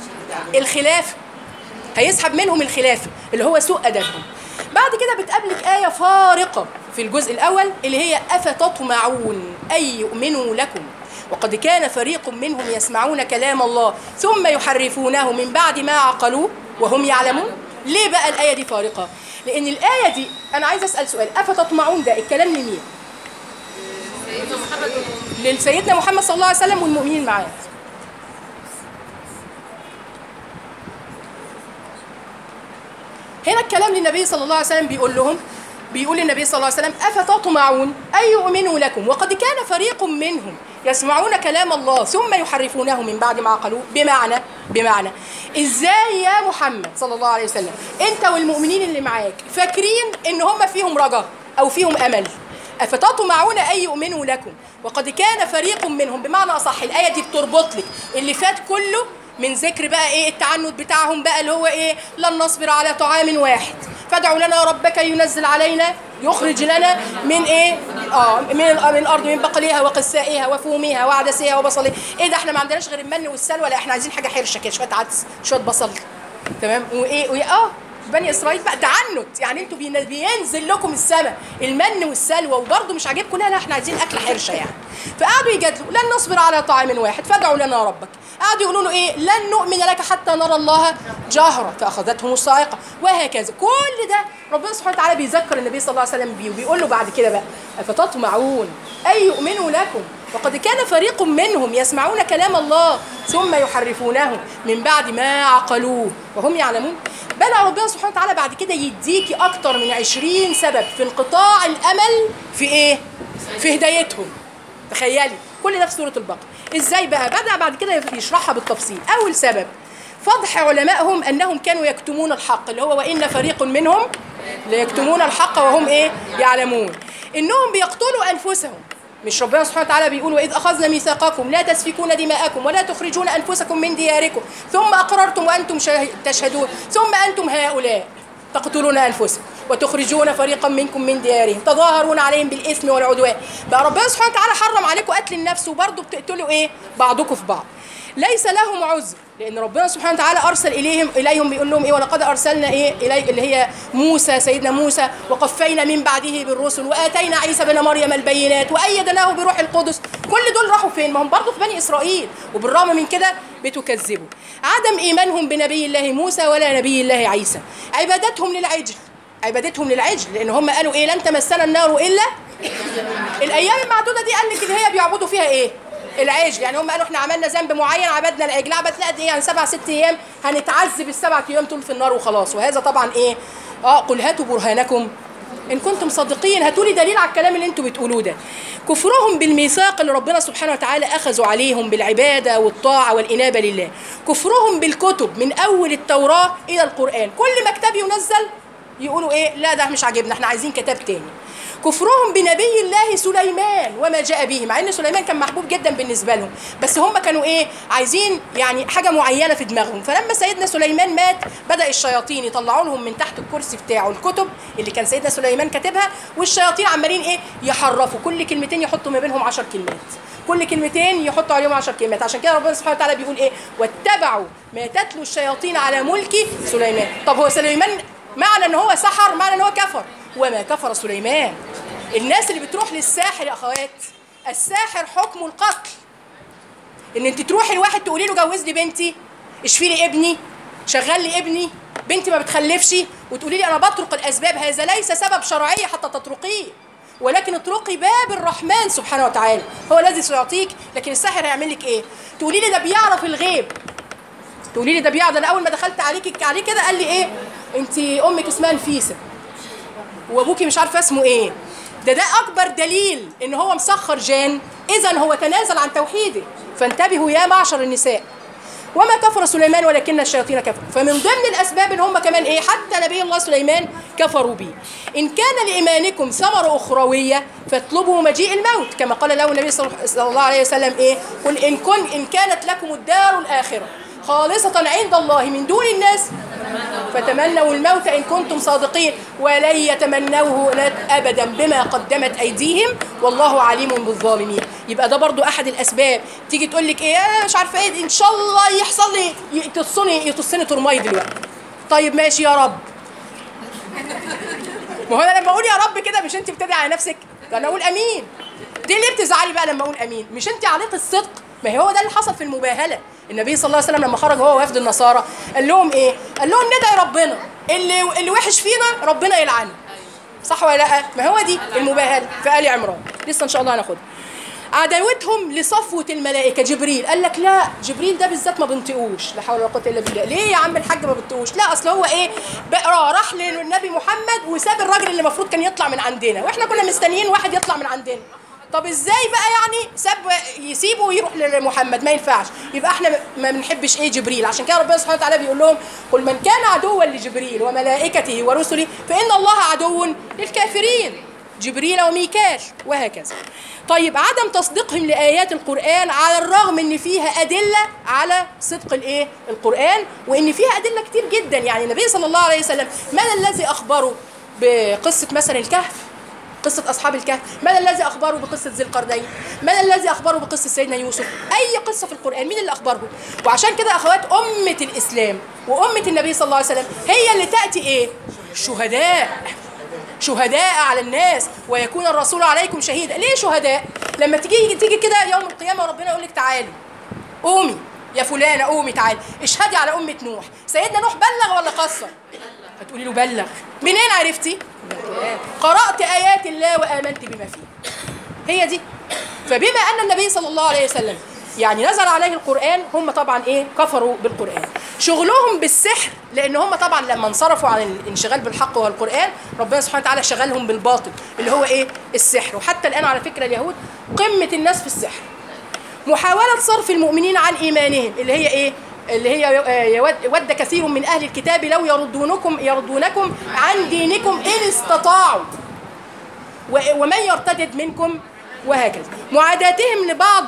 الخلاف هيسحب منهم الخلافه اللي هو سوء ادبهم بعد كده بتقابلك آية فارقة في الجزء الأول اللي هي أفتطمعون أن يؤمنوا لكم وقد كان فريق منهم يسمعون كلام الله ثم يحرفونه من بعد ما عقلوه وهم يعلمون ليه بقى الآية دي فارقة لان الايه دي انا عايز اسال سؤال افتطمعون ده الكلام لمين سيدنا محمد لسيدنا محمد صلى الله عليه وسلم والمؤمنين معاه هنا الكلام للنبي صلى الله عليه وسلم بيقول لهم بيقول للنبي صلى الله عليه وسلم أفتطمعون أن يؤمنوا لكم وقد كان فريق منهم يسمعون كلام الله ثم يحرفونه من بعد ما عقلوه بمعنى بمعنى ازاي يا محمد صلى الله عليه وسلم انت والمؤمنين اللي معاك فاكرين ان هم فيهم رجاء او فيهم امل افتطمعون ان يؤمنوا لكم وقد كان فريق منهم بمعنى اصح الايه دي بتربط لك اللي فات كله من ذكر بقى ايه التعنت بتاعهم بقى اللي هو ايه لن نصبر على طعام واحد فادعوا لنا ربك ينزل علينا يخرج لنا من ايه اه من ال- من الارض من بقلها وقثائها وفومها وعدسها وبصلها ايه ده احنا ما عندناش غير المن والسلوى لا احنا عايزين حاجه حرشه كده شويه عدس شويه بصل تمام وايه وايه اه بني اسرائيل بقى تعنت يعني انتوا بين- بينزل لكم السماء المن والسلوى وبرضه مش عاجبكم لا لا احنا عايزين اكل حرشه يعني فقعدوا يجادلوا لن نصبر على طعام واحد فادعوا لنا ربك قعدوا يقولوا له ايه لن نؤمن لك حتى نرى الله جهرا فاخذتهم الصاعقه وهكذا كل ده ربنا سبحانه وتعالى بيذكر النبي صلى الله عليه وسلم بيه وبيقول له بعد كده بقى افتطمعون ان يؤمنوا لكم وقد كان فريق منهم يسمعون كلام الله ثم يحرفونه من بعد ما عقلوه وهم يعلمون بل ربنا سبحانه وتعالى بعد كده يديكي اكتر من عشرين سبب في انقطاع الامل في ايه في هدايتهم تخيلي كل ده في سوره البقره ازاي بقى بدا بعد كده يشرحها بالتفصيل اول سبب فضح علمائهم انهم كانوا يكتمون الحق اللي هو وان فريق منهم ليكتمون الحق وهم ايه يعلمون انهم بيقتلوا انفسهم مش ربنا سبحانه وتعالى بيقول واذ اخذنا ميثاقكم لا تسفكون دماءكم ولا تخرجون انفسكم من دياركم ثم اقررتم وانتم شاه- تشهدون ثم انتم هؤلاء تقتلون انفسكم وتخرجون فريقا منكم من ديارهم تظاهرون عليهم بالاثم والعدوان بقى ربنا سبحانه وتعالى حرم عليكم قتل النفس وبرضه بتقتلوا ايه بعضكم في بعض ليس لهم عذر لان ربنا سبحانه وتعالى ارسل اليهم اليهم بيقول لهم ايه ولقد ارسلنا ايه الي اللي هي موسى سيدنا موسى وقفينا من بعده بالرسل واتينا عيسى بن مريم البينات وايدناه بروح القدس كل دول راحوا فين ما هم برضه في بني اسرائيل وبالرغم من كده بتكذبوا عدم ايمانهم بنبي الله موسى ولا نبي الله عيسى عبادتهم للعجل عبادتهم للعجل لان هم قالوا ايه لن تمسنا النار الا الايام المعدوده دي قال لك ان هي بيعبدوا فيها ايه العجل يعني هم قالوا احنا عملنا ذنب معين عبدنا العجل عبدنا قد ايه يعني سبع ست ايام هنتعذب السبع ايام دول في النار وخلاص وهذا طبعا ايه اه قل هاتوا برهانكم ان كنتم صادقين هاتوا لي دليل على الكلام اللي انتوا بتقولوه ده كفرهم بالميثاق اللي ربنا سبحانه وتعالى اخذوا عليهم بالعباده والطاعه والانابه لله كفرهم بالكتب من اول التوراه الى القران كل ما كتاب ينزل يقولوا ايه لا ده مش عاجبنا احنا عايزين كتاب تاني كفرهم بنبي الله سليمان وما جاء به مع ان سليمان كان محبوب جدا بالنسبه لهم بس هم كانوا ايه عايزين يعني حاجه معينه في دماغهم فلما سيدنا سليمان مات بدا الشياطين يطلعوا لهم من تحت الكرسي بتاعه الكتب اللي كان سيدنا سليمان كاتبها والشياطين عمالين ايه يحرفوا كل كلمتين يحطوا ما بينهم عشر كلمات كل كلمتين يحطوا عليهم عشر كلمات عشان كده ربنا سبحانه وتعالى بيقول ايه واتبعوا ما تتلو الشياطين على ملك سليمان طب هو سليمان معنى ان هو سحر معنى ان هو كفر وما كفر سليمان الناس اللي بتروح للساحر يا اخوات الساحر حكمه القتل ان انت تروحي لواحد تقولي له جوز لي بنتي اشفي لي ابني شغل لي ابني بنتي ما بتخلفش وتقولي لي انا بطرق الاسباب هذا ليس سبب شرعي حتى تطرقيه ولكن اطرقي باب الرحمن سبحانه وتعالى هو الذي سيعطيك لكن الساحر هيعمل لك ايه تقولي لي ده بيعرف الغيب تقولي لي ده بيعرف ده انا اول ما دخلت عليك عليه كده قال لي ايه انت امك اسمها نفيسه وابوكي مش عارفه اسمه ايه ده ده اكبر دليل ان هو مسخر جان اذا هو تنازل عن توحيده فانتبهوا يا معشر النساء وما كفر سليمان ولكن الشياطين كفروا فمن ضمن الاسباب ان هم كمان ايه حتى نبي الله سليمان كفروا به ان كان لايمانكم ثمره اخرويه فاطلبوا مجيء الموت كما قال له النبي صلى الله عليه وسلم ايه قل ان كن ان كانت لكم الدار الاخره خالصة عند الله من دون الناس فتمنوا الموت إن كنتم صادقين ولن يتمنوه أبدا بما قدمت أيديهم والله عليم بالظالمين يبقى ده برضو أحد الأسباب تيجي تقول لك إيه أنا مش عارفة إيه إن شاء الله يحصل لي يتصني يتصني ترماي دلوقتي طيب ماشي يا رب ما هو انا لما اقول يا رب كده مش انت بتدعي على نفسك ده انا اقول امين دي ليه بتزعلي بقى لما اقول امين مش انت عليك الصدق ما هو ده اللي حصل في المباهله النبي صلى الله عليه وسلم لما خرج هو وفد النصارى قال لهم ايه قال لهم ندعي ربنا اللي اللي وحش فينا ربنا يلعنه صح ولا لا ما هو دي المباهله في ال عمران لسه ان شاء الله هناخدها عداوتهم لصفوة الملائكة جبريل قال لك لا جبريل ده بالذات ما بنطقوش لا حول ولا قوة إلا بالله ليه يا عم الحاج ما بنطقوش لا أصل هو إيه بقرا راح للنبي محمد وساب الراجل اللي المفروض كان يطلع من عندنا وإحنا كنا مستنيين واحد يطلع من عندنا طب ازاي بقى يعني ساب يسيبه ويروح لمحمد ما ينفعش يبقى احنا ما بنحبش ايه جبريل عشان كده ربنا سبحانه وتعالى بيقول لهم قل من كان عدوا لجبريل وملائكته ورسله فان الله عدو للكافرين جبريل وميكال وهكذا طيب عدم تصديقهم لآيات القرآن على الرغم ان فيها أدلة على صدق الايه القرآن وان فيها أدلة كتير جدا يعني النبي صلى الله عليه وسلم من الذي أخبره بقصة مثلا الكهف قصة أصحاب الكهف من الذي أخبره بقصة ذي القرنين من الذي أخبره بقصة سيدنا يوسف أي قصة في القرآن مين اللي أخبره وعشان كده أخوات أمة الإسلام وأمة النبي صلى الله عليه وسلم هي اللي تأتي إيه شهداء شهداء على الناس ويكون الرسول عليكم شهيدا ليه شهداء لما تيجي تيجي كده يوم القيامه وربنا يقول لك تعالي قومي يا فلانه قومي تعالي اشهدي على امه نوح سيدنا نوح بلغ ولا قصر هتقولي له بلغ منين عرفتي قرات ايات الله وامنت بما فيه هي دي فبما ان النبي صلى الله عليه وسلم يعني نزل عليه القرآن هم طبعا ايه كفروا بالقرآن شغلهم بالسحر لان هم طبعا لما انصرفوا عن الانشغال بالحق والقرآن ربنا سبحانه وتعالى شغلهم بالباطل اللي هو ايه السحر وحتى الآن على فكرة اليهود قمة الناس في السحر محاولة صرف المؤمنين عن إيمانهم اللي هي ايه اللي هي يود, ود كثير من أهل الكتاب لو يردونكم يردونكم عن دينكم إن استطاعوا ومن يرتدد منكم وهكذا معاداتهم لبعض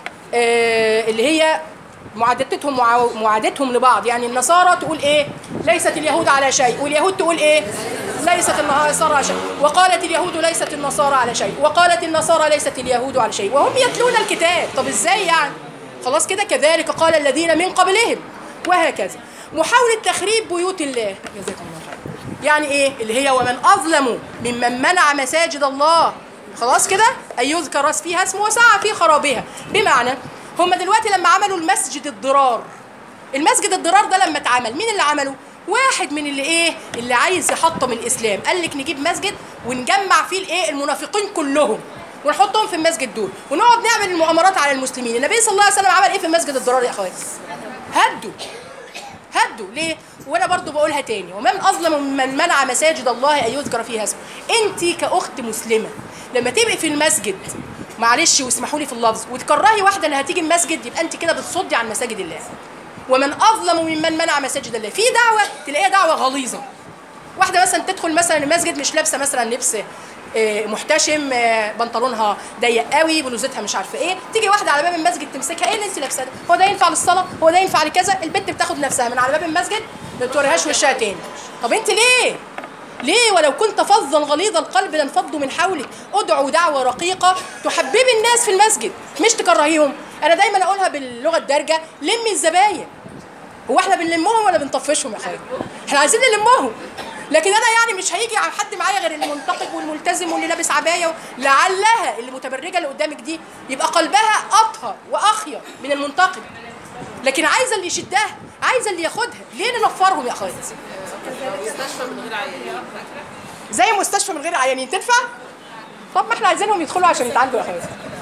آه اللي هي معادتهم معادتهم لبعض يعني النصارى تقول ايه ليست اليهود على شيء واليهود تقول ايه ليست النصارى على شيء وقالت اليهود ليست النصارى على شيء وقالت النصارى ليست اليهود على شيء وهم يتلون الكتاب طب ازاي يعني خلاص كده كذلك قال الذين من قبلهم وهكذا محاولة تخريب بيوت الله جزاكم الله خير يعني ايه اللي هي ومن اظلم ممن منع مساجد الله خلاص كده أن يذكر فيها اسمه وسعى في خرابها بمعنى هم دلوقتي لما عملوا المسجد الضرار المسجد الضرار ده لما اتعمل مين اللي عمله واحد من اللي ايه اللي عايز يحطم الاسلام قال لك نجيب مسجد ونجمع فيه الايه المنافقين كلهم ونحطهم في المسجد دول ونقعد نعمل المؤامرات على المسلمين النبي صلى الله عليه وسلم عمل ايه في المسجد الضرار يا اخواتي هدوا هدوا ليه وانا برضو بقولها تاني ومن اظلم ممن منع مساجد الله ان يذكر فيها اسمه انت كاخت مسلمه لما تبقي في المسجد معلش واسمحوا لي في اللفظ وتكرهي واحده اللي هتيجي المسجد يبقى انت كده بتصدي عن مساجد الله ومن اظلم ممن منع مساجد الله في دعوه تلاقيها دعوه غليظه واحده مثلا تدخل مثلا المسجد مش لابسه مثلا لبس محتشم بنطلونها ضيق قوي بلوزتها مش عارفه ايه تيجي واحده على باب المسجد تمسكها ايه اللي انت لابساه هو ده ينفع للصلاه هو ده ينفع لكذا البنت بتاخد نفسها من على باب المسجد ما بتوريهاش وشها تاني طب انت ليه ليه ولو كنت فظا غليظ القلب لانفضوا من حولك ادعوا دعوه رقيقه تحببي الناس في المسجد مش تكرهيهم انا دايما اقولها باللغه الدارجه لمي الزباين هو احنا بنلمهم ولا بنطفشهم يا اخويا احنا عايزين نلمهم لكن انا يعني مش هيجي حد معايا غير المنتقب والملتزم واللي لابس عبايه لعلها اللي متبرجه اللي قدامك دي يبقى قلبها اطهر واخير من المنتقب لكن عايزه اللي يشدها عايزه اللي ياخدها ليه ننفرهم يا اخويا مستشفى من غير عيانين زي مستشفى من غير عيانين تنفع طب ما احنا عايزينهم يدخلوا عشان يتعالجوا يا اخوات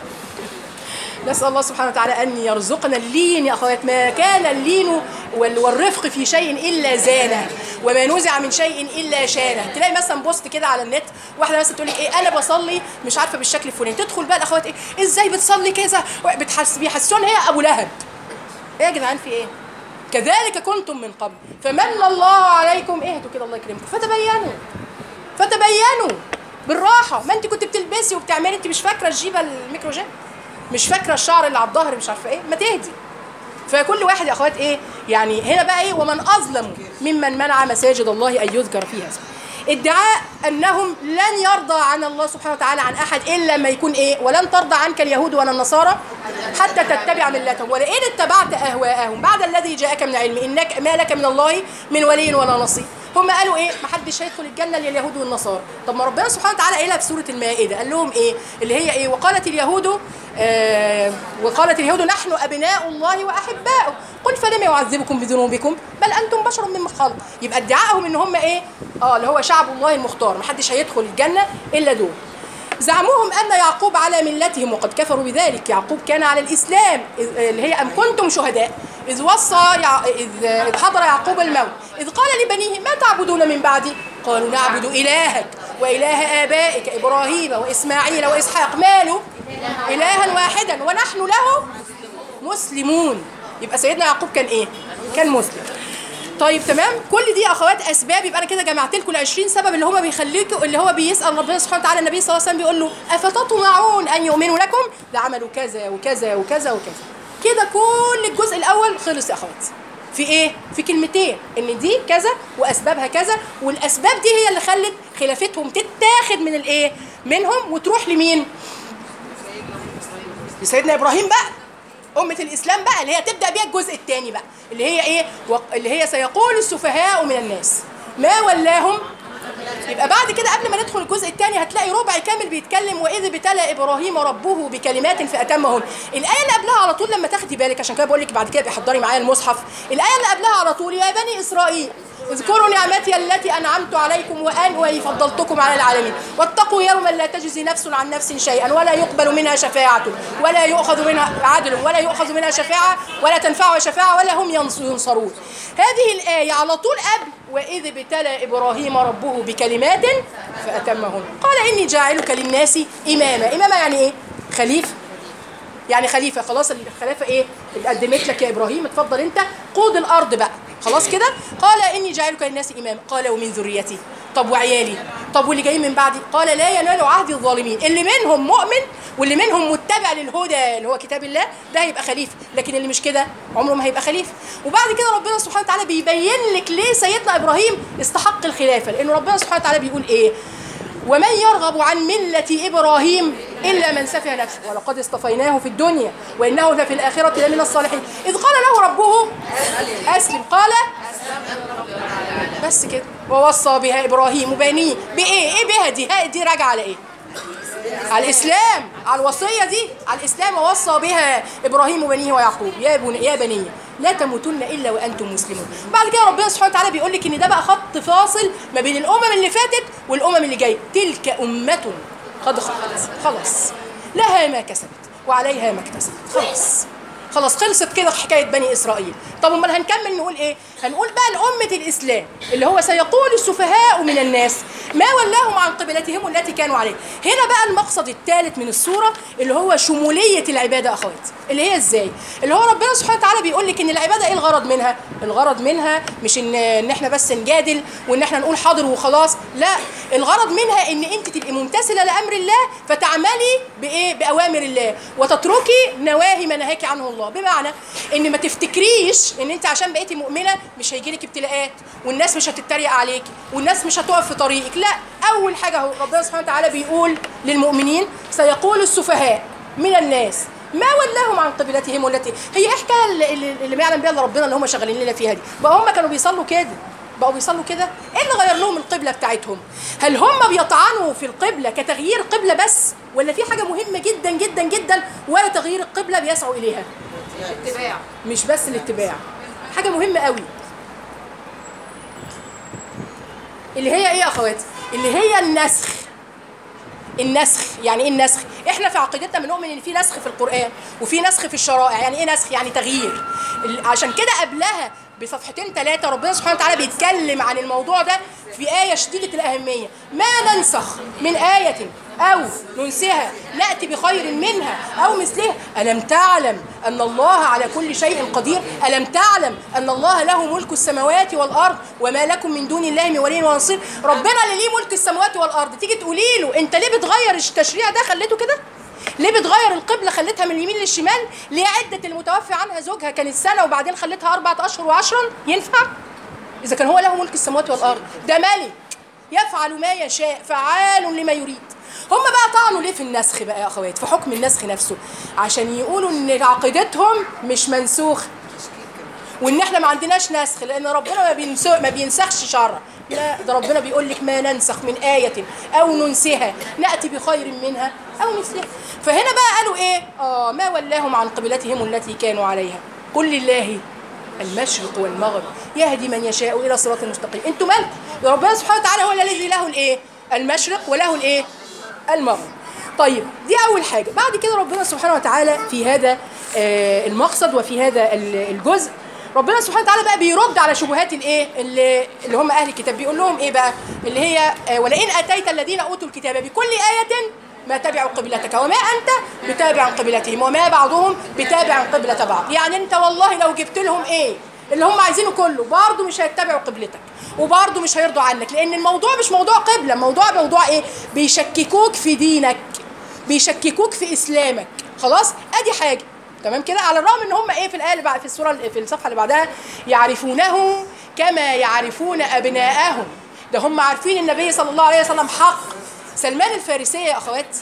نسال الله سبحانه وتعالى ان يرزقنا اللين يا اخوات ما كان اللين والرفق في شيء الا زانه وما نزع من شيء الا شانه تلاقي مثلا بوست كده على النت واحده مثلا تقول لك ايه انا بصلي مش عارفه بالشكل الفلاني تدخل بقى الاخوات ايه ازاي بتصلي كذا بتحس بيحسون هي ابو لهب ايه يا جدعان في ايه كذلك كنتم من قبل فمن الله عليكم اهدوا كده الله يكرمكم فتبينوا فتبينوا بالراحه ما انت كنت بتلبسي وبتعملي انت مش فاكره الجيبه الميكروجين مش فاكره الشعر اللي على الظهر مش عارفه ايه ما تهدي فكل واحد يا اخوات ايه يعني هنا بقى ايه ومن اظلم ممن منع مساجد الله ان يذكر فيها اسمه ادعاء انهم لن يرضى عن الله سبحانه وتعالى عن احد الا ما يكون ايه ولن ترضى عنك اليهود ولا النصارى حتى تتبع ملتهم ولئن اتبعت اهواءهم بعد الذي جاءك من علم انك ما لك من الله من ولي ولا نصير هم قالوا ايه ما حدش هيدخل الجنه الا اليهود والنصارى طب ما ربنا سبحانه وتعالى قايلها في سوره المائده قال لهم ايه اللي هي ايه وقالت اليهود آه وقالت اليهود نحن ابناء الله واحباؤه قل فلم يعذبكم بذنوبكم بل انتم بشر ممن خلق يبقى ادعائهم ان هم ايه اه اللي هو شعب الله المختار ما حدش هيدخل الجنه الا دول زعموهم ان يعقوب على ملتهم وقد كفروا بذلك يعقوب كان على الاسلام إذ- اللي هي ام كنتم شهداء اذ وصى يع... اذ إذ حضر يعقوب الموت اذ قال لبنيه ما تعبدون من بعدي قالوا نعبد الهك واله ابائك ابراهيم واسماعيل واسحاق ماله الها واحدا ونحن له مسلمون يبقى سيدنا يعقوب كان ايه كان مسلم طيب تمام كل دي اخوات اسباب يبقى انا كده جمعت لكم ال 20 سبب اللي هم بيخليكوا اللي هو بيسال ربنا سبحانه وتعالى النبي صلى الله عليه وسلم بيقول له افتطمعون ان يؤمنوا لكم ده عملوا كذا وكذا وكذا وكذا كده كل الجزء الاول خلص يا اخوات في ايه في كلمتين ان دي كذا واسبابها كذا والاسباب دي هي اللي خلت خلافتهم تتاخد من الايه منهم وتروح لمين لسيدنا ابراهيم بقى أمة الإسلام بقى اللي هي تبدأ بيها الجزء الثاني بقى اللي هي إيه؟ وق- اللي هي سيقول السفهاء من الناس ما ولاهم يبقى بعد كده قبل ما ندخل الجزء الثاني هتلاقي ربع كامل بيتكلم واذ ابتلى ابراهيم ربه بكلمات فاتمهن الايه اللي قبلها على طول لما تاخدي بالك عشان كده بقول لك بعد كده بحضري معايا المصحف الايه اللي قبلها على طول يا بني اسرائيل اذكروا نعمتي التي انعمت عليكم وان وفضلتكم على العالمين واتقوا يوما لا تجزي نفس عن نفس شيئا ولا يقبل منها شفاعه ولا يؤخذ منها عدل ولا يؤخذ منها شفاعه ولا تنفعها شفاعه ولا هم ينص- ينصرون هذه الايه على طول قبل واذ ابتلى ابراهيم ربه بكلمات فاتمهن قال اني جاعلك للناس اماما اماما يعني ايه خليفه يعني خليفه خلاص الخلافه ايه اللي قدمت لك يا ابراهيم اتفضل انت قود الارض بقى خلاص كده قال اني جاعلك للناس امام قال ومن ذريتي طب وعيالي طب واللي جايين من بعدي قال لا ينال عهد الظالمين اللي منهم مؤمن واللي منهم متبع للهدى اللي هو كتاب الله ده هيبقى خليفه لكن اللي مش كده عمره ما هيبقى خليفه وبعد كده ربنا سبحانه وتعالى بيبين لك ليه سيدنا ابراهيم استحق الخلافه لان ربنا سبحانه وتعالى بيقول ايه ومن يرغب عن ملة إبراهيم إلا من سفه نفسه ولقد اصطفيناه في الدنيا وإنه لفي الآخرة لمن الصالحين إذ قال له ربه أسلم قال بس كده ووصى بها إبراهيم بنيه بإيه؟ إيه بها دي؟ ها دي راجعة على إيه؟ على الإسلام على الوصية دي على الإسلام ووصى بها إبراهيم بنيه ويعقوب يا بني يا بني لا تموتن إلا وأنتم مسلمون بعد كده ربنا سبحانه وتعالى بيقول لك إن ده بقى خط فاصل ما بين الأمم اللي فاتت والأمم اللي جاية تلك أمة قد خلت خلاص لها ما كسبت وعليها ما اكتسبت خلاص خلاص خلصت كده حكايه بني اسرائيل طب امال هنكمل نقول ايه هنقول بقى لامه الاسلام اللي هو سيقول السفهاء من الناس ما ولاهم عن قبلتهم التي كانوا عليها هنا بقى المقصد الثالث من السوره اللي هو شموليه العباده يا اخوات اللي هي ازاي اللي هو ربنا سبحانه وتعالى بيقول لك ان العباده ايه الغرض منها الغرض منها مش ان ان احنا بس نجادل وان احنا نقول حاضر وخلاص لا الغرض منها ان انت تبقي ممتثله لامر الله فتعملي بايه باوامر الله وتتركي نواهي ما نهاكي عنه الله بمعنى ان ما تفتكريش ان انت عشان بقيتي مؤمنه مش هيجيلك ابتلاءات والناس مش هتتريق عليكي والناس مش هتقف في طريقك لا اول حاجه هو ربنا سبحانه وتعالى بيقول للمؤمنين سيقول السفهاء من الناس ما ولاهم عن قبلتهم التي هي ايه الحكايه اللي, اللي اللي ما يعلم بها الا ربنا اللي هم شغالين لنا فيها دي بقى هم كانوا بيصلوا كده بقوا بيصلوا كده ايه اللي غير لهم القبله بتاعتهم هل هم بيطعنوا في القبله كتغيير قبله بس ولا في حاجه مهمه جدا جدا جدا ولا تغيير القبله بيسعوا اليها اتباع مش بس الاتباع حاجه مهمه قوي اللي هي ايه يا اخواتي اللي هي النسخ النسخ يعني ايه النسخ احنا في عقيدتنا بنؤمن ان في نسخ في القران وفي نسخ في الشرائع يعني ايه نسخ يعني تغيير ال- عشان كده قبلها بصفحتين ثلاثه ربنا سبحانه وتعالى بيتكلم عن الموضوع ده في ايه شديده الاهميه ما ننسخ من ايه او ننسها ناتي بخير منها او مثلها الم تعلم ان الله على كل شيء قدير الم تعلم ان الله له ملك السماوات والارض وما لكم من دون الله من ولي ولا نصير ربنا اللي ليه ملك السماوات والارض تيجي تقولي له انت ليه بتغير التشريع ده خليته كده ليه بتغير القبلة خليتها من اليمين للشمال؟ ليه عدة المتوفي عنها زوجها كانت سنة وبعدين خليتها أربعة أشهر وعشرا؟ ينفع؟ إذا كان هو له ملك السماوات والأرض، ده ملك يفعل ما يشاء فعال لما يريد. هم بقى طعنوا ليه في النسخ بقى يا أخوات؟ في حكم النسخ نفسه، عشان يقولوا إن عقيدتهم مش منسوخة. وان احنا ما عندناش نسخ لان ربنا ما بينسخ ما بينسخش شرع لا ده ربنا بيقول لك ما ننسخ من آية أو ننسها نأتي بخير منها أو مثلها فهنا بقى قالوا إيه آه ما ولاهم عن قبلتهم التي كانوا عليها قل لله المشرق والمغرب يهدي من يشاء إلى صراط مستقيم انتوا مالكم ربنا سبحانه وتعالى هو الذي له الإيه المشرق وله الإيه المغرب طيب دي أول حاجة بعد كده ربنا سبحانه وتعالى في هذا آه المقصد وفي هذا ال- الجزء ربنا سبحانه وتعالى بقى بيرد على شبهات الايه اللي, اللي هم اهل الكتاب بيقول لهم ايه بقى اللي هي آه، ولئن اتيت الذين اوتوا الكتاب بكل ايه ما تبعوا قبلتك وما انت بتابع قبلتهم وما بعضهم بتابع قبلة بعض يعني انت والله لو جبت لهم ايه اللي هم عايزينه كله برضه مش هيتبعوا قبلتك وبرضه مش هيرضوا عنك لان الموضوع مش موضوع قبله موضوع موضوع ايه بيشككوك في دينك بيشككوك في اسلامك خلاص ادي حاجه تمام كده على الرغم ان هم ايه في الايه اللي بعد في السوره في الصفحه اللي بعدها يعرفونه كما يعرفون ابناءهم ده هم عارفين النبي صلى الله عليه وسلم حق سلمان الفارسيه يا اخواتي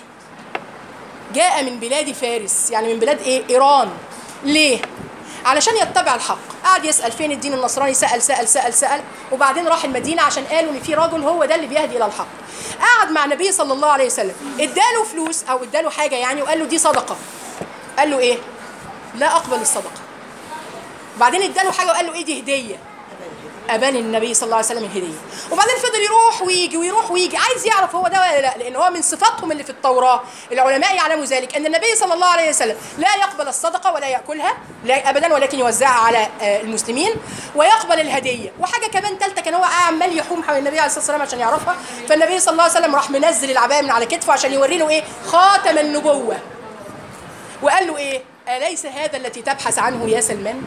جاء من بلاد فارس يعني من بلاد ايه ايران ليه علشان يتبع الحق قعد يسال فين الدين النصراني سال سال سال سال وبعدين راح المدينه عشان قالوا ان في رجل هو ده اللي بيهدي الى الحق قعد مع النبي صلى الله عليه وسلم اداله فلوس او اداله حاجه يعني وقال له دي صدقه قال له ايه لا اقبل الصدقه بعدين اداله حاجه وقال له ايه دي هديه ابان النبي صلى الله عليه وسلم الهديه وبعدين فضل يروح ويجي ويروح ويجي عايز يعرف هو ده ولا لا لان هو من صفاتهم اللي في التوراه العلماء يعلموا ذلك ان النبي صلى الله عليه وسلم لا يقبل الصدقه ولا ياكلها لا ابدا ولكن يوزعها على آه، المسلمين ويقبل الهديه وحاجه كمان ثالثه كان هو عمال يحوم حول النبي عليه الصلاه والسلام عشان يعرفها فالنبي صلى الله عليه وسلم راح منزل العبايه من على كتفه عشان يوري له ايه خاتم النبوه وقال له ايه اليس هذا التي تبحث عنه يا سلمان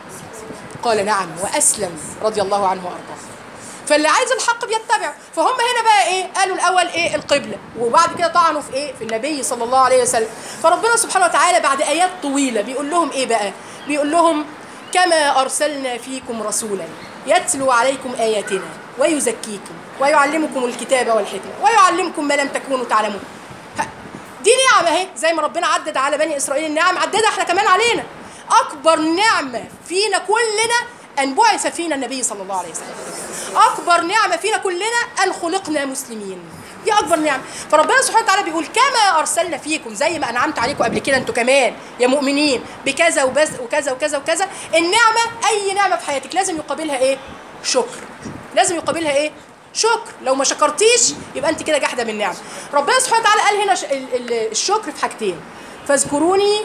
قال نعم واسلم رضي الله عنه وارضاه فاللي عايز الحق بيتبع فهم هنا بقى ايه قالوا الاول ايه القبله وبعد كده طعنوا في ايه في النبي صلى الله عليه وسلم فربنا سبحانه وتعالى بعد ايات طويله بيقول لهم ايه بقى بيقول لهم كما ارسلنا فيكم رسولا يتلو عليكم اياتنا ويزكيكم ويعلمكم الكتاب والحكمه ويعلمكم ما لم تكونوا تعلمون ه- دي نعمه اهي زي ما ربنا عدد على بني اسرائيل النعم عددها احنا كمان علينا اكبر نعمه فينا كلنا ان بعث فينا النبي صلى الله عليه وسلم اكبر نعمه فينا كلنا ان خلقنا مسلمين دي اكبر نعمه فربنا سبحانه وتعالى بيقول كما ارسلنا فيكم زي ما انعمت عليكم قبل كده انتوا كمان يا مؤمنين بكذا وبز وكذا وكذا وكذا النعمه اي نعمه في حياتك لازم يقابلها ايه شكر لازم يقابلها ايه شكر لو ما شكرتيش يبقى انت كده جاحده بالنعمه ربنا سبحانه وتعالى قال هنا ش- ال- ال- الشكر في حاجتين فاذكروني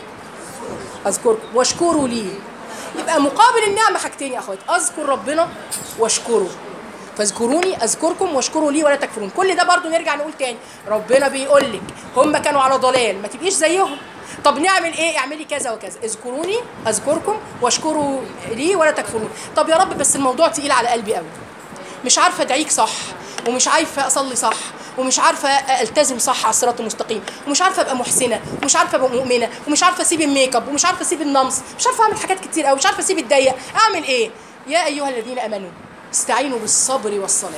اذكركم واشكروا لي يبقى مقابل النعمه حاجتين يا اخوات اذكر ربنا واشكره فاذكروني اذكركم واشكروا لي ولا تكفرون كل ده برضو نرجع نقول تاني ربنا بيقول لك هم كانوا على ضلال ما تبقيش زيهم طب نعمل ايه اعملي كذا وكذا اذكروني اذكركم واشكروا لي ولا تكفرون طب يا رب بس الموضوع تقيل على قلبي قوي مش عارفه ادعيك صح ومش عارفه اصلي صح ومش عارفه التزم صح على الصراط المستقيم ومش عارفه ابقى محسنه ومش عارفه ابقى مؤمنه ومش عارفه اسيب الميك اب ومش عارفه اسيب النمص مش عارفه اعمل حاجات كتير قوي مش عارفه اسيب الضيق اعمل ايه يا ايها الذين امنوا استعينوا بالصبر والصلاه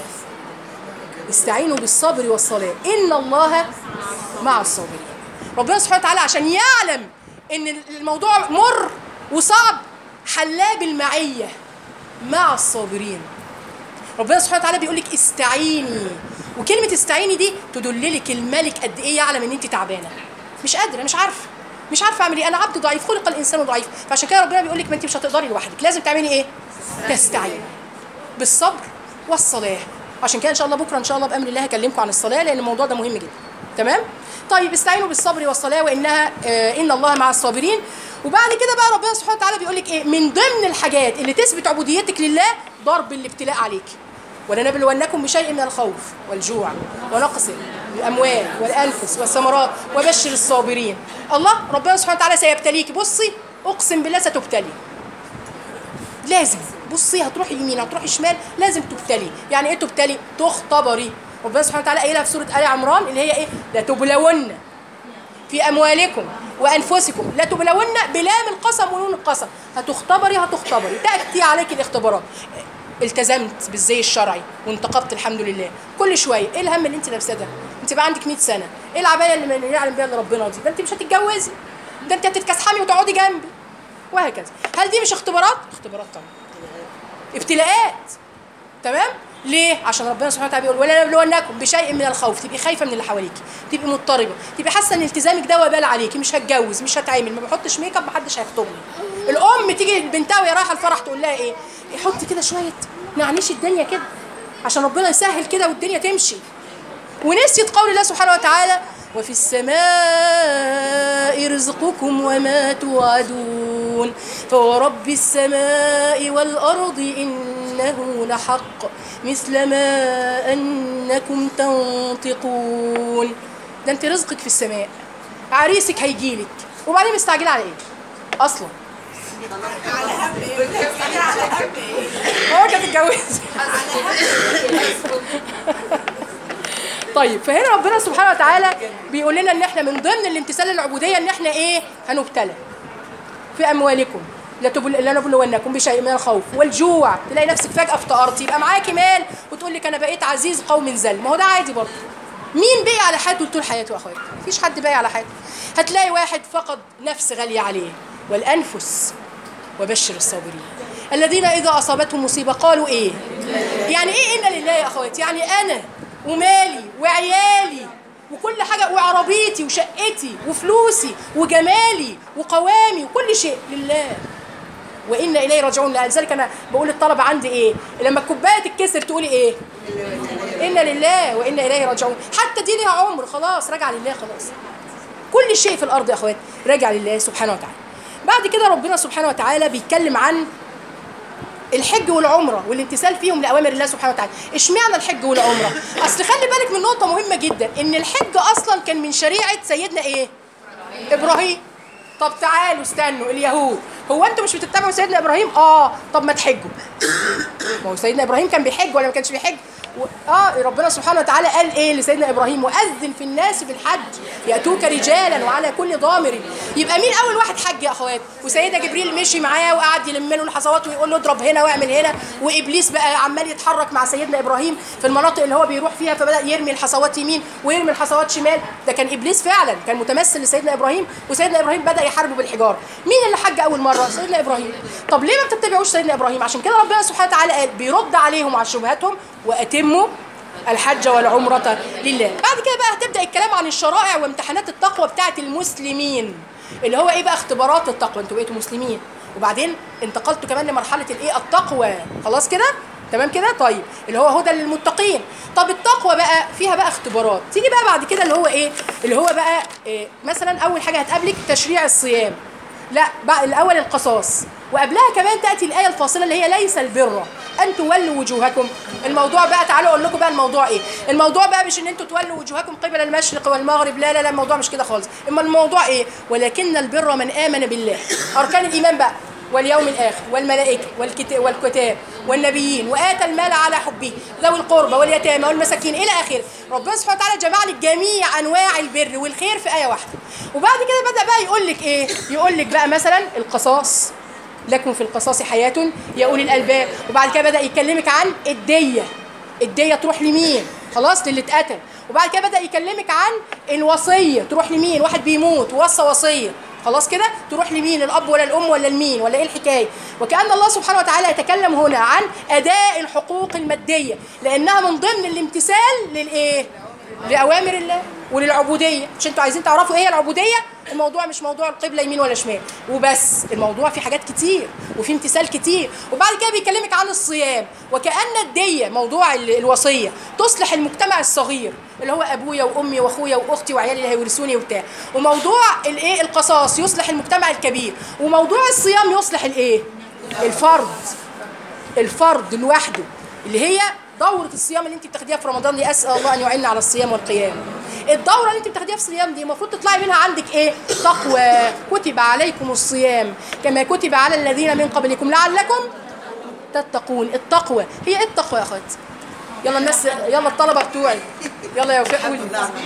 استعينوا بالصبر والصلاه ان الله مع الصابرين ربنا سبحانه وتعالى عشان يعلم ان الموضوع مر وصعب حلاه بالمعيه مع الصابرين ربنا سبحانه وتعالى بيقول لك استعيني وكلمه استعيني دي تدللك الملك قد ايه يعلم ان انت تعبانه مش قادره مش عارفه مش عارفه اعمل ايه انا عبد ضعيف خلق الانسان ضعيف فعشان كده ربنا بيقول لك ما انت مش هتقدري لوحدك لازم تعملي ايه تستعيني بالصبر والصلاه عشان كده ان شاء الله بكره ان شاء الله بامر الله هكلمكم عن الصلاه لان الموضوع ده مهم جدا تمام طيب استعينوا بالصبر والصلاه وانها آه ان الله مع الصابرين وبعد كده بقى ربنا سبحانه وتعالى بيقول لك ايه من ضمن الحاجات اللي تثبت عبوديتك لله ضرب الابتلاء عليك ولنبلونكم بشيء من الخوف والجوع ونقص الاموال والانفس والثمرات وبشر الصابرين الله ربنا سبحانه وتعالى سيبتليك بصي اقسم بالله ستبتلي لازم بصي هتروحي يمين هتروحي شمال لازم تبتلي يعني ايه تبتلي تختبري ربنا سبحانه وتعالى قايلها في سوره ال عمران اللي هي ايه لتبلون في اموالكم وانفسكم لتبلون بلام القسم ونون القسم هتختبري هتختبري تاتي عليك الاختبارات التزمت بالزي الشرعي وانتقبت الحمد لله كل شويه ايه الهم اللي انت لابساه ده انت بقى عندك 100 سنه ايه العبايه اللي يعلم بيها الا ربنا دي ده انت مش هتتجوزي ده انت هتتكسحمي وتقعدي جنبي وهكذا هل دي مش اختبارات اختبارات طبعا ابتلاءات تمام ليه عشان ربنا سبحانه وتعالى بيقول ولا نبلونكم بشيء من الخوف تبقي خايفه من اللي حواليكي تبقي مضطربه تبقي حاسه ان التزامك ده وبال عليكي مش هتجوز مش هتعمل ما بحطش ميك اب محدش هيخطبني الام تيجي بنتها وهي رايحه الفرح تقول لها ايه حطي كده شويه نعنيش الدنيا كده عشان ربنا يسهل كده والدنيا تمشي ونسيت قول الله سبحانه وتعالى وفي السماء رزقكم وما توعدون فورب السماء والأرض إنه لحق مثل ما أنكم تنطقون ده انت رزقك في السماء عريسك هيجيلك وبعدين مستعجله على ايه اصلا هو كانت اتجوز طيب فهنا ربنا سبحانه وتعالى بيقول لنا ان احنا من ضمن الامتثال للعبوديه ان احنا ايه هنبتلى في اموالكم لنبلونكم بشيء من الخوف والجوع تلاقي نفسك فجاه افتقرت يبقى معاكي مال وتقول لك انا بقيت عزيز قوم ذل ما هو ده عادي برضه مين بقي على حياته طول حياته يا اخواتي مفيش حد باقي على حياته هتلاقي واحد فقد نفس غاليه عليه والانفس وبشر الصابرين الذين اذا اصابتهم مصيبه قالوا ايه يعني ايه ان لله يا اخواتي يعني انا ومالي وعيالي وكل حاجه وعربيتي وشقتي وفلوسي وجمالي وقوامي وكل شيء لله وإنا إليه راجعون لذلك أنا بقول للطلبة عندي إيه لما الكوباية تتكسر تقولي إيه إنا لله وإنا إليه راجعون حتى دي ليها عمر خلاص راجعة لله خلاص كل شيء في الأرض يا أخوات راجع لله سبحانه وتعالى بعد كده ربنا سبحانه وتعالى بيتكلم عن الحج والعمره والامتثال فيهم لاوامر الله سبحانه وتعالى اشمعنى الحج والعمره اصل خلي بالك من نقطه مهمه جدا ان الحج اصلا كان من شريعه سيدنا ايه ابراهيم طب تعالوا استنوا اليهود هو انتوا مش بتتبعوا سيدنا ابراهيم اه طب ما تحجوا ما هو سيدنا ابراهيم كان بيحج ولا ما كانش بيحج و... اه ربنا سبحانه وتعالى قال ايه لسيدنا ابراهيم واذن في الناس بالحج ياتوك رجالا وعلى كل ضامر يبقى مين اول واحد حج يا اخوات وسيدنا جبريل مشي معاه وقعد يلم له الحصوات ويقول له اضرب هنا واعمل هنا وابليس بقى عمال يتحرك مع سيدنا ابراهيم في المناطق اللي هو بيروح فيها فبدا يرمي الحصوات يمين ويرمي الحصوات شمال ده كان ابليس فعلا كان متمثل لسيدنا ابراهيم وسيدنا ابراهيم بدا يحاربه بالحجاره مين اللي حج اول مره سيدنا ابراهيم طب ليه ما بتتبعوش سيدنا ابراهيم عشان كده ربنا سبحانه وتعالى قال بيرد عليهم على شبهاتهم واتموا الحج والعمرة لله بعد كده بقى هتبدأ الكلام عن الشرائع وامتحانات التقوى بتاعة المسلمين اللي هو ايه بقى اختبارات التقوى انتوا بقيتوا مسلمين وبعدين انتقلتوا كمان لمرحلة الايه التقوى خلاص كده تمام كده طيب اللي هو هدى للمتقين طب التقوى بقى فيها بقى اختبارات تيجي بقى بعد كده اللي هو ايه اللي هو بقى إيه مثلا اول حاجه هتقابلك تشريع الصيام لا بقى الاول القصاص وقبلها كمان تاتي الايه الفاصله اللي هي ليس البر ان تولوا وجوهكم الموضوع بقى تعالوا اقول لكم بقى الموضوع ايه الموضوع بقى مش ان انتوا تولوا وجوهكم قبل المشرق والمغرب لا لا لا الموضوع مش كده خالص اما الموضوع ايه ولكن البر من امن بالله اركان الايمان بقى واليوم الاخر والملائكه والكتاب والكتاب والنبيين واتى المال على حبه ذوي القربى واليتامى والمساكين الى اخره ربنا سبحانه وتعالى جمع لك جميع انواع البر والخير في ايه واحده وبعد كده بدا بقى يقول لك ايه يقول لك بقى مثلا القصاص لكم في القصاص حياة يا أولي الألباب وبعد كده بدأ يكلمك عن الدية الدية تروح لمين خلاص للي اتقتل وبعد كده بدأ يكلمك عن الوصية تروح لمين واحد بيموت ووصى وصية خلاص كده تروح لمين الاب ولا الام ولا المين ولا ايه الحكايه وكان الله سبحانه وتعالى يتكلم هنا عن اداء الحقوق الماديه لانها من ضمن الامتثال للايه لاوامر الله وللعبوديه مش انتوا عايزين تعرفوا ايه هي العبوديه الموضوع مش موضوع القبله يمين ولا شمال وبس الموضوع في حاجات كتير وفي امتثال كتير وبعد كده بيكلمك عن الصيام وكأن الدية موضوع ال- الوصية تصلح المجتمع الصغير اللي هو ابويا وامي واخويا واختي وعيالي اللي هيورثوني وبتاع وموضوع الايه القصاص يصلح المجتمع الكبير وموضوع الصيام يصلح الايه الفرد الفرد لوحده اللي هي دورة الصيام اللي انت بتاخديها في رمضان دي اسال الله ان يعيننا على الصيام والقيام. الدورة اللي انت بتاخديها في الصيام دي المفروض تطلعي منها عندك ايه؟ تقوى كتب عليكم الصيام كما كتب على الذين من قبلكم لعلكم تتقون التقوى هي ايه التقوى يا اخوات؟ يلا الناس يلا الطلبة بتوعي يلا يا وفاء قولي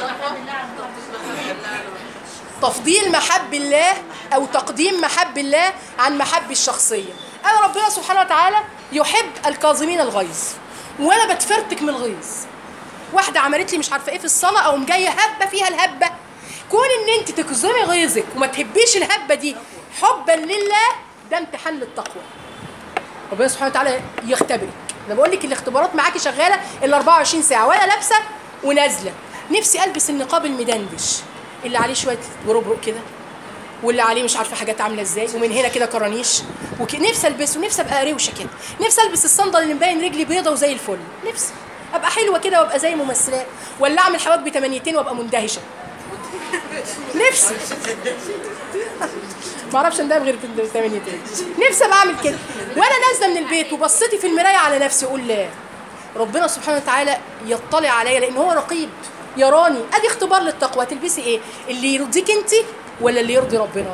تفضيل محب الله او تقديم محب الله عن محب الشخصيه انا ربنا سبحانه وتعالى يحب الكاظمين الغيظ وانا بتفرتك من الغيظ واحده عملت لي مش عارفه ايه في الصلاه او جايه هبه فيها الهبه كون ان انت تكظمي غيظك وما تهبيش الهبه دي حبا لله ده امتحان للتقوى ربنا سبحانه وتعالى يختبرك انا بقول لك الاختبارات معاكي شغاله ال 24 ساعه وانا لابسه ونازله نفسي البس النقاب المدندش اللي عليه شويه بربرق كده واللي عليه مش عارفه حاجات عامله ازاي ومن هنا كده كرانيش وك... نفسي البسه نفسي ابقى روشه كده نفسي البس الصندل اللي مبين رجلي بيضه وزي الفل نفسي ابقى حلوه كده وابقى زي ممثلات ولا اعمل حواجبي تمانيتين وابقى مندهشه نفسي ما اعرفش اندهب غير في الثمانيتين نفسي ابقى اعمل كده وانا نازله من البيت وبصيتي في المرايه على نفسي اقول لا ربنا سبحانه وتعالى يطلع عليا لان هو رقيب يراني ادي اختبار للتقوى تلبسي ايه اللي يرضيك انت ولا اللي يرضي ربنا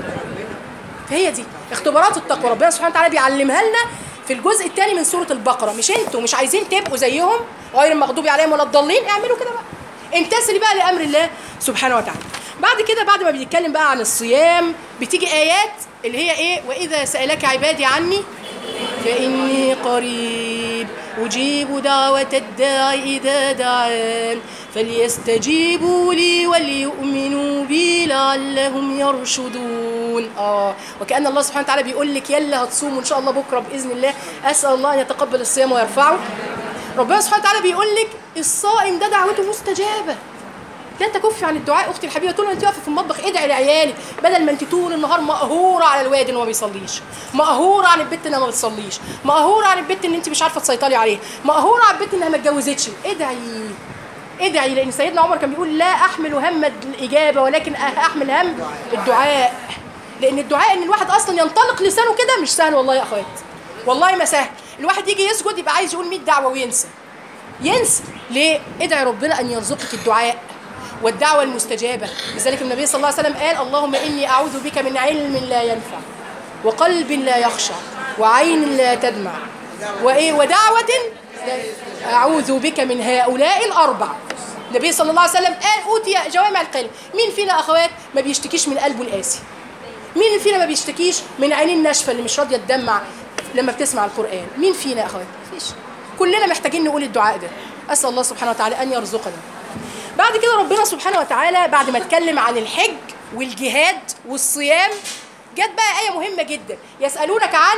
فهي دي اختبارات التقوى ربنا سبحانه وتعالى بيعلمها لنا في الجزء الثاني من سوره البقره مش انتوا مش عايزين تبقوا زيهم غير المغضوب عليهم ولا الضالين اعملوا كده بقى امتثلي بقى لامر الله سبحانه وتعالى بعد كده بعد ما بيتكلم بقى عن الصيام بتيجي ايات اللي هي ايه واذا سالك عبادي عني فاني قريب اجيب دعوه الداع اذا دعان فليستجيبوا لي وليؤمنوا بي لعلهم يرشدون اه وكان الله سبحانه وتعالى بيقول لك يلا هتصوموا ان شاء الله بكره باذن الله اسال الله ان يتقبل الصيام ويرفعه ربنا سبحانه وتعالى بيقول لك الصائم ده دعوته مستجابه لا تكفي عن الدعاء اختي الحبيبه طول ما انت واقفه في المطبخ ادعي لعيالك بدل ما انت طول النهار مقهوره على الواد اللي ما بيصليش مقهوره عن البت اللي ما بتصليش مقهوره عن البت ان انت مش عارفه تسيطري عليها مقهوره على البت انها ما اتجوزتش ادعي ادعي لان سيدنا عمر كان بيقول لا احمل هم الاجابه ولكن احمل هم الدعاء لان الدعاء ان الواحد اصلا ينطلق لسانه كده مش سهل والله يا اخوات والله ما سهل الواحد يجي يسجد يبقى عايز يقول 100 دعوه وينسى ينسى ليه ادعي ربنا ان يرزقك الدعاء والدعوة المستجابة لذلك النبي صلى الله عليه وسلم قال اللهم إني أعوذ بك من علم لا ينفع وقلب لا يخشع وعين لا تدمع وإيه ودعوة لا- أعوذ بك من هؤلاء الأربع النبي صلى الله عليه وسلم قال أوتي جوامع الكلم مين فينا أخوات ما بيشتكيش من قلبه القاسي مين فينا ما بيشتكيش من عينين الناشفة اللي مش راضية تدمع لما بتسمع القرآن مين فينا يا أخوات مفيش كلنا محتاجين نقول الدعاء ده أسأل الله سبحانه وتعالى أن يرزقنا بعد كده ربنا سبحانه وتعالى بعد ما اتكلم عن الحج والجهاد والصيام جت بقى آية مهمة جدا يسألونك عن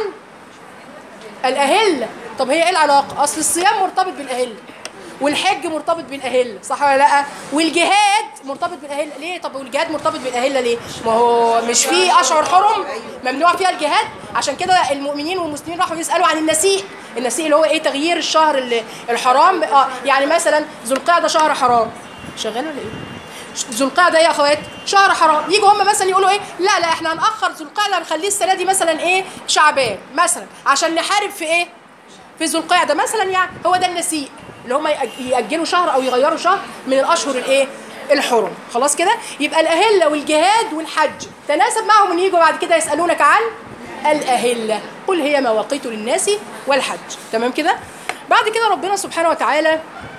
الأهلة طب هي إيه العلاقة؟ أصل الصيام مرتبط بالأهلة والحج مرتبط بالأهلة صح ولا لأ؟ والجهاد مرتبط بالأهلة ليه؟ طب والجهاد مرتبط بالأهلة ليه؟ ما هو مش في أشهر حرم ممنوع فيها الجهاد عشان كده المؤمنين والمسلمين راحوا يسألوا عن النسيء النسيء اللي هو إيه تغيير الشهر ال- الحرام آه يعني مثلا ذو القعدة شهر حرام شغال ولا إيه؟ ذو القعده يا اخوات شهر حرام يجوا هم مثلا يقولوا ايه لا لا احنا هنأخر ذو القعده هنخليه السنه دي مثلا ايه شعبان مثلا عشان نحارب في ايه في ذو القعده مثلا يعني هو ده النسيء اللي هم يأج- يأجلوا شهر او يغيروا شهر من الاشهر الايه الحرم خلاص كده يبقى الاهله والجهاد والحج تناسب معهم ان يجوا بعد كده يسالونك عن الاهله قل هي مواقيت للناس والحج تمام كده بعد كده ربنا سبحانه وتعالى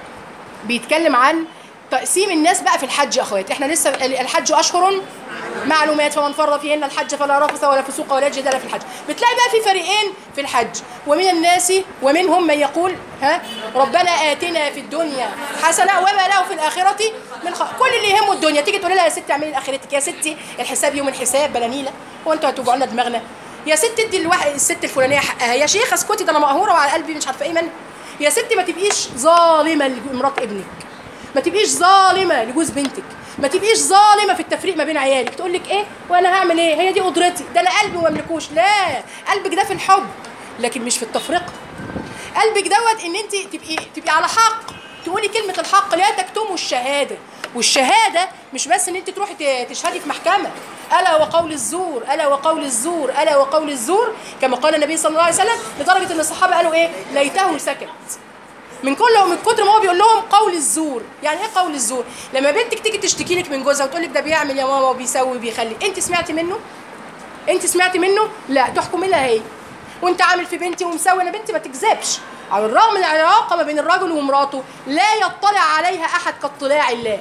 بيتكلم عن تقسيم الناس بقى في الحج يا اخوات احنا لسه الحج اشهر معلومات فمن فرض فيهن الحج فلا رفث ولا فسوق ولا جدال في الحج بتلاقي بقى في فريقين في الحج ومن الناس ومنهم من يقول ها ربنا آتنا في الدنيا حسنة وما له في الآخرة من خير كل اللي يهمه الدنيا تيجي تقول لها يا ستي اعملي لاخرتك يا ستي الحساب يوم الحساب بلا نيله هو انتوا هتوجعوا لنا دماغنا يا ستي ادي الواحد الست الفلانيه حقها يا شيخه اسكتي ده انا مقهوره وعلى قلبي مش عارفه ايه من يا ستي ما تبقيش ظالمه لمرات ابنك ما تبقيش ظالمه لجوز بنتك ما تبقيش ظالمه في التفريق ما بين عيالك تقول لك ايه وانا هعمل ايه هي دي قدرتي ده انا قلبي ما املكوش لا قلبك ده في الحب لكن مش في التفرقه قلبك دوت ان انت تبقي تبقي على حق تقولي كلمه الحق لا تكتموا الشهاده والشهاده مش بس ان انت تروحي ت- تشهدي في محكمه الا وقول الزور الا وقول الزور الا وقول الزور كما قال النبي صلى الله عليه وسلم لدرجه ان الصحابه قالوا ايه ليته سكت من كل من كتر ما هو بيقول لهم قول الزور يعني ايه قول الزور لما بنتك تيجي تشتكي لك من جوزها وتقول لك ده بيعمل يا ماما وبيسوي وبيخلي انت سمعتي منه انت سمعتي منه لا تحكمي لها هي وانت عامل في بنتي ومسوي انا بنتي ما تكذبش على الرغم من العلاقه ما بين الرجل ومراته لا يطلع عليها احد كاطلاع الله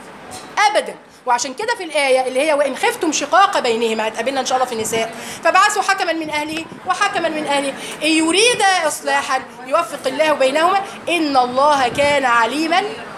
ابدا وعشان كده في الآية اللي هي وإن خفتم شقاق بينهما هتقابلنا إن شاء الله في النساء فبعثوا حكما من أهله وحكما من أهله إن يريد إصلاحا يوفق الله بينهما إن الله كان عليما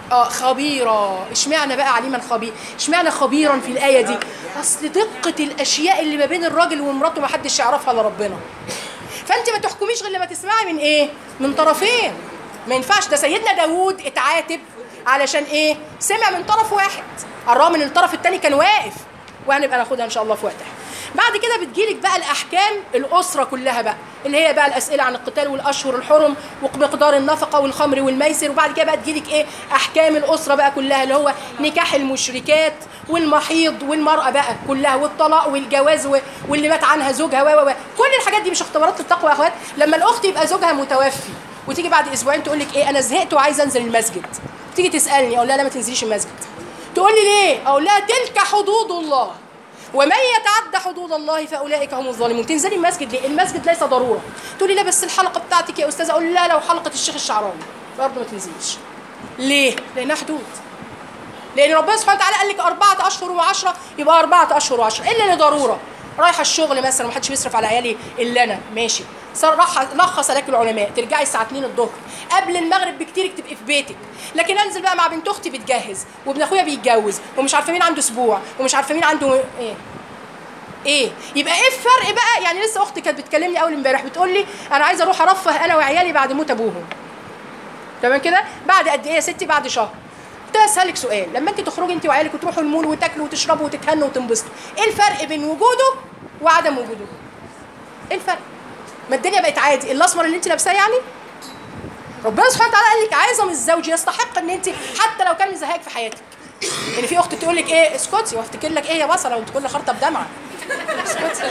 اه خبيرا اشمعنى بقى عليما خبير اشمعنى خبيرا في الايه دي اصل دقه الاشياء اللي ما بين الراجل ومراته ما حدش يعرفها الا ربنا فانت ما تحكميش غير لما تسمعي من ايه من طرفين ما ينفعش ده سيدنا داوود اتعاتب علشان ايه سمع من طرف واحد على الرغم ان الطرف الثاني كان واقف وهنبقى ناخدها ان شاء الله في وقتها بعد كده بتجيلك بقى الاحكام الاسره كلها بقى اللي هي بقى الاسئله عن القتال والاشهر الحرم ومقدار النفقه والخمر والميسر وبعد كده بقى تجيلك ايه احكام الاسره بقى كلها اللي هو نكاح المشركات والمحيض والمراه بقى كلها والطلاق والجواز و- واللي مات عنها زوجها و و و كل الحاجات دي مش اختبارات للتقوى يا اخوات لما الاخت يبقى زوجها متوفي وتيجي بعد اسبوعين تقول لك ايه انا زهقت وعايزه انزل المسجد تيجي تسالني اقول لها لا ما تنزليش المسجد تقول لي ليه اقول لها تلك حدود الله ومن يتعدى حدود الله فاولئك هم الظالمون تنزلي المسجد ليه المسجد ليس ضروره تقولي لا بس الحلقه بتاعتك يا استاذه اقول لا لو حلقه الشيخ الشعراوي برضه ما تنزليش ليه لانها حدود لان ربنا سبحانه وتعالى قال لك اربعه اشهر وعشره يبقى اربعه اشهر وعشره الا لضروره رايحه الشغل مثلا ومحدش بيصرف على عيالي الا انا ماشي صار رخ- لخص لك العلماء ترجعي الساعه 2 الظهر قبل المغرب بكتير تبقي في بيتك لكن انزل بقى مع بنت اختي بتجهز وابن اخويا بيتجوز ومش عارفه مين عنده اسبوع ومش عارفه مين عنده ايه ايه يبقى ايه الفرق بقى يعني لسه اختي كانت بتكلمني اول امبارح بتقول لي انا عايزه اروح ارفه انا وعيالي بعد موت ابوهم تمام كده بعد قد ايه يا ستي بعد شهر كنت اسالك سؤال لما انت تخرجي انت وعيالك وتروحوا المول وتاكلوا وتشربوا وتتهنوا وتنبسطوا ايه الفرق بين وجوده وعدم وجوده ايه الفرق ما الدنيا بقت عادي الاسمر اللي انت لابساه يعني ربنا سبحانه وتعالى قال لك عظم الزوج يستحق ان انت حتى لو كان مزهقك في حياتك يعني في اخت تقول لك ايه اسكتي وافتكر لك ايه يا بصله وانت كل خرطه بدمعه اسكتي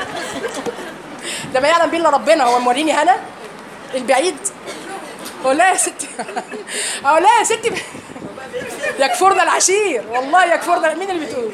ده ما يعلم بيه الا ربنا هو موريني هنا البعيد اقول لها يا ستي اقول لها يا ستي يكفرنا العشير والله يكفرنا مين اللي بتقول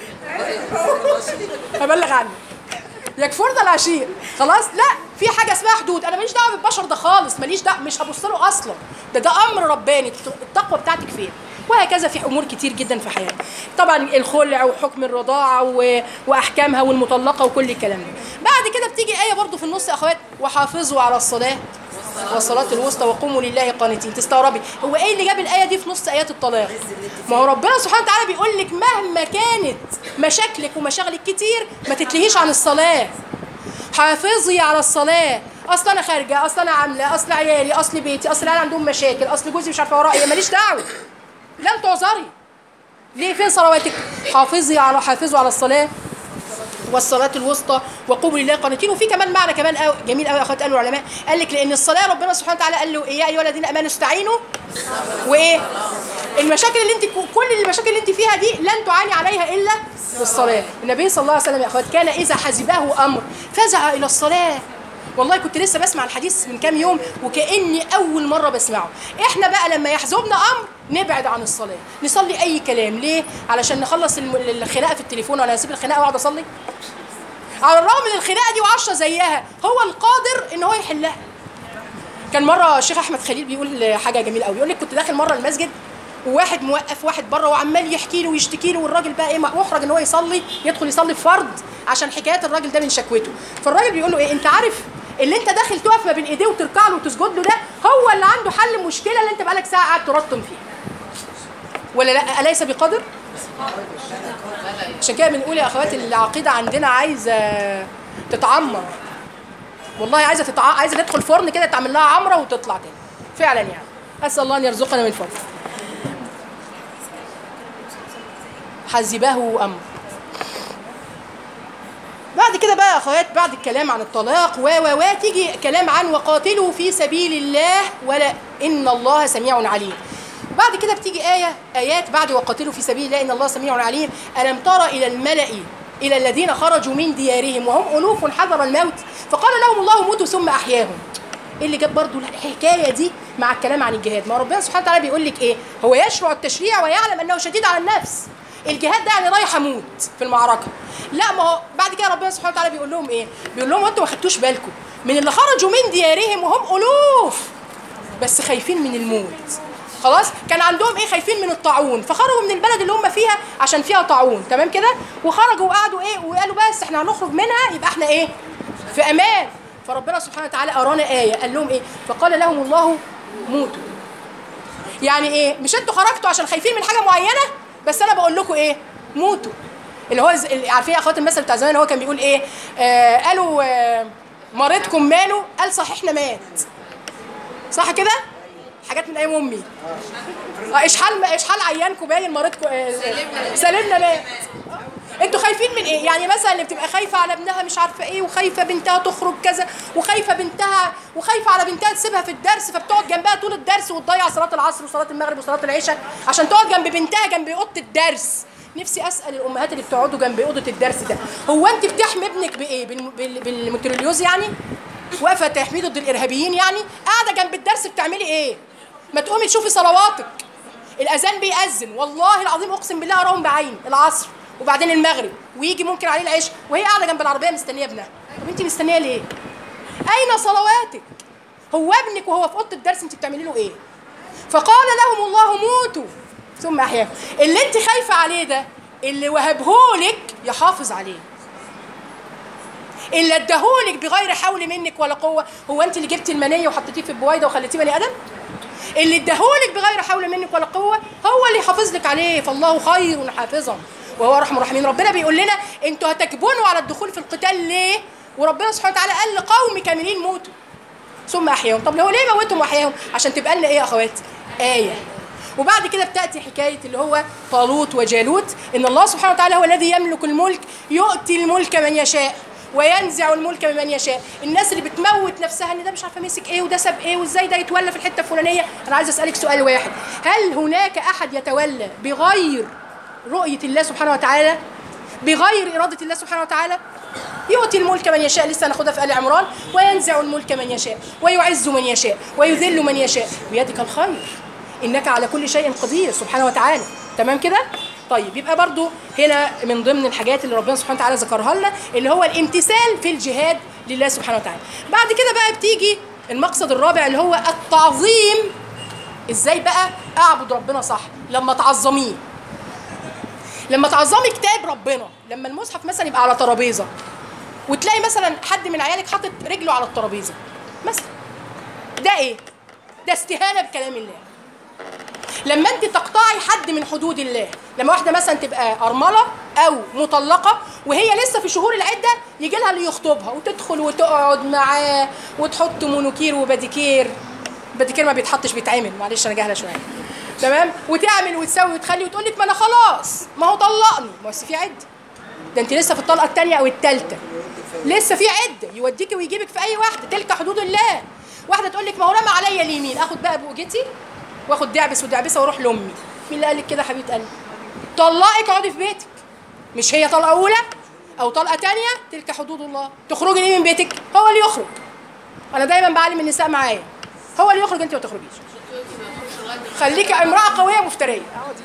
ابلغ عنه يكفرنا العشير خلاص لا في حاجه اسمها حدود انا ماليش دعوه بالبشر ده خالص ماليش دعوه مش هبص له اصلا ده ده امر رباني التقوى بتاعتك فين وهكذا في امور كتير جدا في حياتنا طبعا الخلع وحكم الرضاعه و... واحكامها والمطلقه وكل الكلام ده بعد كده بتيجي ايه برضو في النص يا اخوات وحافظوا على الصلاه والصلاة الوسطى وقوموا لله قانتين تستغربي هو ايه اللي جاب الآية دي في نص آيات الطلاق ما هو ربنا سبحانه وتعالى بيقول لك مهما كانت مشاكلك ومشاغلك كتير ما تتلهيش عن الصلاة حافظي على الصلاة اصل انا خارجه اصل انا عامله اصل عيالي اصل بيتي اصل انا عندهم مشاكل اصل جوزي مش عارفه وراه ايه ماليش دعوه لن تعذري ليه فين صلواتك حافظي على حافظوا على الصلاه والصلاة الوسطى وقوموا لله قانتين وفي كمان معنى كمان أو جميل قوي يا اخوات قالوا العلماء قال لك لان الصلاة ربنا سبحانه وتعالى قال له إيه يا ايها الذين امنوا استعينوا وايه المشاكل اللي انت كل المشاكل اللي انت فيها دي لن تعاني عليها الا بالصلاة النبي صلى الله عليه وسلم يا اخوات كان اذا حزبه امر فزع الى الصلاة والله كنت لسه بسمع الحديث من كام يوم وكاني اول مره بسمعه احنا بقى لما يحزبنا امر نبعد عن الصلاه نصلي اي كلام ليه علشان نخلص الم- الخناقه في التليفون ولا هسيب الخناقه واقعد اصلي على الرغم من الخناقه دي وعشرة زيها هو القادر ان هو يحلها كان مره الشيخ احمد خليل بيقول حاجه جميله قوي بيقول لك كنت داخل مره المسجد وواحد موقف واحد بره وعمال يحكي له ويشتكي له والراجل بقى ايه محرج ان هو يصلي يدخل يصلي في فرض عشان حكايات الراجل ده من شكوته فالراجل بيقول له ايه انت عارف اللي انت داخل تقف ما بين ايديه وتركع له وتسجد له ده هو اللي عنده حل المشكله اللي انت بقالك ساعه قاعد ترطم فيها ولا لا اليس بقدر عشان كده بنقول يا اخواتي العقيده عندنا عايزه تتعمر والله عايزه تتع... عايزه تدخل فرن كده تعمل لها عمره وتطلع تاني فعلا يعني اسال الله ان يرزقنا من فضله حزبه امر بعد كده بقى يا اخوات بعد الكلام عن الطلاق و و و تيجي كلام عن وقاتلوا في سبيل الله ولا ان الله سميع عليم بعد كده بتيجي آية آيات بعد وقاتلوا في سبيل الله إن الله سميع عليم ألم تر إلى الملأ إلى الذين خرجوا من ديارهم وهم ألوف حذر الموت فقال لهم الله موتوا ثم أحياهم ايه اللي جاب برضو الحكايه دي مع الكلام عن الجهاد ما ربنا سبحانه وتعالى بيقول لك ايه هو يشرع التشريع ويعلم انه شديد على النفس الجهاد ده يعني رايح اموت في المعركه لا ما هو بعد كده ربنا سبحانه وتعالى بيقول لهم ايه بيقول لهم انتوا ما خدتوش بالكم من اللي خرجوا من ديارهم وهم الوف بس خايفين من الموت خلاص كان عندهم ايه خايفين من الطاعون فخرجوا من البلد اللي هم فيها عشان فيها طاعون تمام كده وخرجوا وقعدوا ايه وقالوا بس احنا هنخرج منها يبقى احنا ايه في امان فربنا سبحانه وتعالى ارانا ايه قال لهم ايه فقال لهم الله موتوا يعني ايه مش انتوا خرجتوا عشان خايفين من حاجه معينه بس انا بقول لكم ايه موتوا اللي هو ز- اللي عارفين يا اخوات المثل بتاع زمان هو كان بيقول ايه آه قالوا آه مريضكم ماله قال صحيحنا مات صح كده حاجات من ايام امي اه اشحال اشحال عيانكم باين مريضكم آه سلمنا مات انتوا خايفين من ايه يعني مثلا اللي بتبقى خايفه على ابنها مش عارفه ايه وخايفه بنتها تخرج كذا وخايفه بنتها وخايفه على بنتها تسيبها في الدرس فبتقعد جنبها طول الدرس وتضيع صلاه العصر وصلاه المغرب وصلاه العشاء عشان تقعد جنب بنتها جنب اوضه الدرس نفسي اسال الامهات اللي بتقعدوا جنب اوضه الدرس ده هو انت بتحمي ابنك بايه بال- بال- بالمتروليوز يعني واقفه تحميه ضد الارهابيين يعني قاعده جنب الدرس بتعملي ايه ما تقومي تشوفي صلواتك الاذان بيأذن والله العظيم اقسم بالله اراهم بعيني العصر وبعدين المغرب ويجي ممكن عليه العشاء وهي قاعده جنب العربيه مستنيه ابنها طب انت مستنيه ليه اين صلواتك هو ابنك وهو في اوضه الدرس انت بتعملي له ايه فقال لهم الله موتوا ثم احياكم اللي انت خايفه عليه ده اللي وهبهولك يحافظ عليه اللي اداهولك بغير حول منك ولا قوه هو انت اللي جبتي المنيه وحطيتيه في البويضه وخليتيه بني ادم اللي اداهولك بغير حول منك ولا قوه هو اللي يحافظ لك عليه فالله خير حافظا وهو ارحم الراحمين ربنا بيقول لنا انتوا هتجبنوا على الدخول في القتال ليه وربنا سبحانه وتعالى قال لقوم كاملين موتوا ثم احياهم طب لو ليه موتهم واحياهم عشان تبقى لنا ايه يا اخوات ايه وبعد كده بتاتي حكايه اللي هو طالوت وجالوت ان الله سبحانه وتعالى هو الذي يملك الملك يؤتي الملك من يشاء وينزع الملك ممن يشاء الناس اللي بتموت نفسها ان ده مش عارفه مسك ايه وده ساب ايه وازاي ده يتولى في الحته الفلانيه انا عايز اسالك سؤال واحد هل هناك احد يتولى بغير رؤيه الله سبحانه وتعالى بغير اراده الله سبحانه وتعالى يؤتي الملك من يشاء لسه هناخدها في ال عمران وينزع الملك من يشاء ويعز من يشاء ويذل من يشاء بيدك الخير انك على كل شيء قدير سبحانه وتعالى تمام كده طيب يبقى برضو هنا من ضمن الحاجات اللي ربنا سبحانه وتعالى ذكرها لنا اللي هو الامتثال في الجهاد لله سبحانه وتعالى بعد كده بقى بتيجي المقصد الرابع اللي هو التعظيم ازاي بقى اعبد ربنا صح لما تعظميه لما تعظمي كتاب ربنا لما المصحف مثلا يبقى على ترابيزه وتلاقي مثلا حد من عيالك حاطط رجله على الترابيزه مثلا ده ايه ده استهانه بكلام الله لما انت تقطعي حد من حدود الله لما واحده مثلا تبقى ارمله او مطلقه وهي لسه في شهور العده يجي لها اللي يخطبها وتدخل وتقعد معاه وتحط مونوكير وباديكير باديكير ما بيتحطش بيتعمل معلش انا جاهله شويه تمام وتعمل وتسوي وتخلي وتقول لك ما انا خلاص ما هو طلقني ما هو بس في عده ده انت لسه في الطلقه الثانيه او الثالثه لسه في عده يوديكي ويجيبك في اي واحده تلك حدود الله واحده تقول لك ما هو رمى عليا اليمين اخد بقى بوجتي واخد دعبس ودعبسه واروح لامي مين اللي قال لك كده يا حبيبه قلبي طلقك اقعدي في بيتك مش هي طلقه اولى او طلقه ثانيه تلك حدود الله تخرجي ليه من بيتك هو اللي يخرج انا دايما بعلم النساء معايا هو اللي يخرج انت ما تخرجيش خليكي امراه قويه مفتريه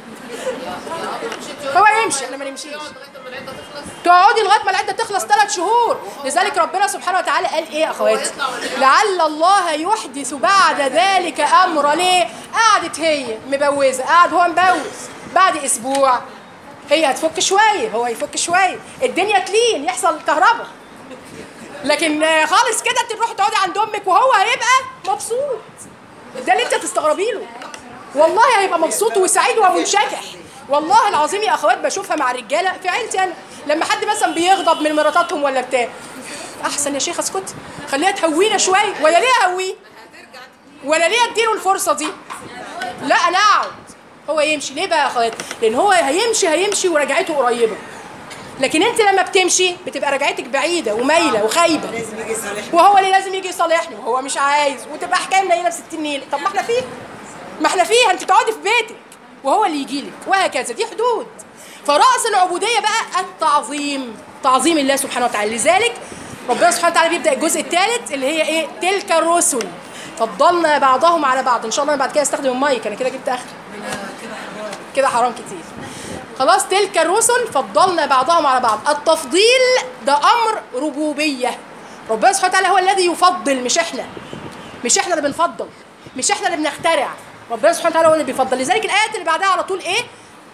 هو يمشي احنا ما نمشيش تقعدي لغايه ما العده تخلص ثلاث شهور لذلك ربنا سبحانه وتعالى قال ايه يا اخواتي لعل الله يحدث بعد ذلك امر ليه قعدت هي مبوزه قعد هو مبوز بعد اسبوع هي هتفك شويه هو يفك شويه الدنيا تلين يحصل كهرباء لكن آه، خالص كده انت تروحي تقعدي عند امك وهو هيبقى مبسوط ده اللي انت تستغربي له والله هيبقى مبسوط وسعيد ومنشكح والله العظيم يا اخوات بشوفها مع الرجاله في عيلتي انا لما حد مثلا بيغضب من مراتاتهم ولا بتاع احسن يا شيخه اسكتي خليها تهوينا شويه ولا ليه اهويه ولا ليه اديله الفرصه دي لا انا اقعد هو يمشي ليه بقى يا اخوات لان هو هيمشي هيمشي ورجعته قريبه لكن انت لما بتمشي بتبقى رجعتك بعيده ومايله وخايبه لازم يجي يصالحنا وهو اللي لازم يجي يصالحني وهو مش عايز وتبقى حكايه منيله ب 60 نيله طب ما احنا فيه ما احنا فيها انت تقعدي في بيتك وهو اللي يجي لك وهكذا دي حدود فراس العبوديه بقى التعظيم تعظيم الله سبحانه وتعالى لذلك ربنا سبحانه وتعالى بيبدا الجزء الثالث اللي هي ايه تلك الرسل فضلنا بعضهم على بعض ان شاء الله انا بعد كده استخدم المايك انا كده جبت اخر كده حرام كتير خلاص تلك الرسل فضلنا بعضهم على بعض التفضيل ده امر ربوبيه ربنا سبحانه وتعالى هو الذي يفضل مش احنا مش احنا اللي بنفضل مش احنا اللي بنخترع ربنا سبحانه وتعالى هو اللي بيفضل لذلك الايات اللي بعدها على طول ايه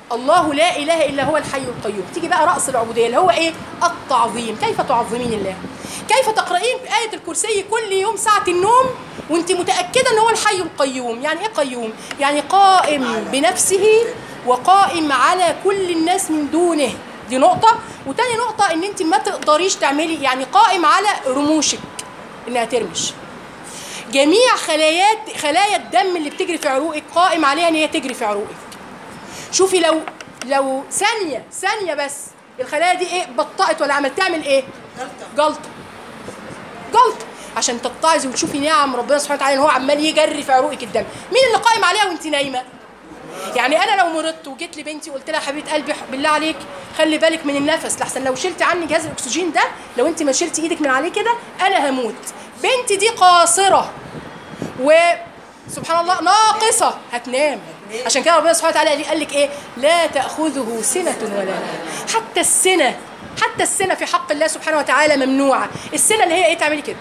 الله لا اله الا هو الحي القيوم تيجي بقى راس العبوديه اللي هو ايه التعظيم كيف تعظمين الله كيف تقرأين آية الكرسي كل يوم ساعة النوم وانت متأكدة ان هو الحي القيوم يعني ايه قيوم يعني قائم بنفسه وقائم على كل الناس من دونه دي نقطة وتاني نقطة ان انت ما تقدريش تعملي يعني قائم على رموشك انها ترمش جميع خلايات خلايا الدم اللي بتجري في عروقك قائم عليها ان هي تجري في عروقك شوفي لو لو ثانية ثانية بس الخلايا دي ايه بطأت ولا عملت تعمل ايه؟ جلطة جلطة عشان تتعظي وتشوفي نعم ربنا سبحانه وتعالى ان هو عمال يجري في عروقك الدم مين اللي قائم عليها وانت نايمه يعني انا لو مرضت وجيت لبنتي وقلت لها حبيبه قلبي بالله عليك خلي بالك من النفس لحسن لو شلت عني جهاز الاكسجين ده لو انت ما شلتي ايدك من عليه كده انا هموت بنتي دي قاصره و سبحان الله ناقصه هتنام عشان كده ربنا سبحانه وتعالى قال لك ايه لا تاخذه سنه ولا نوم حتى السنه حتى السنه في حق الله سبحانه وتعالى ممنوعه السنه اللي هي ايه تعملي كده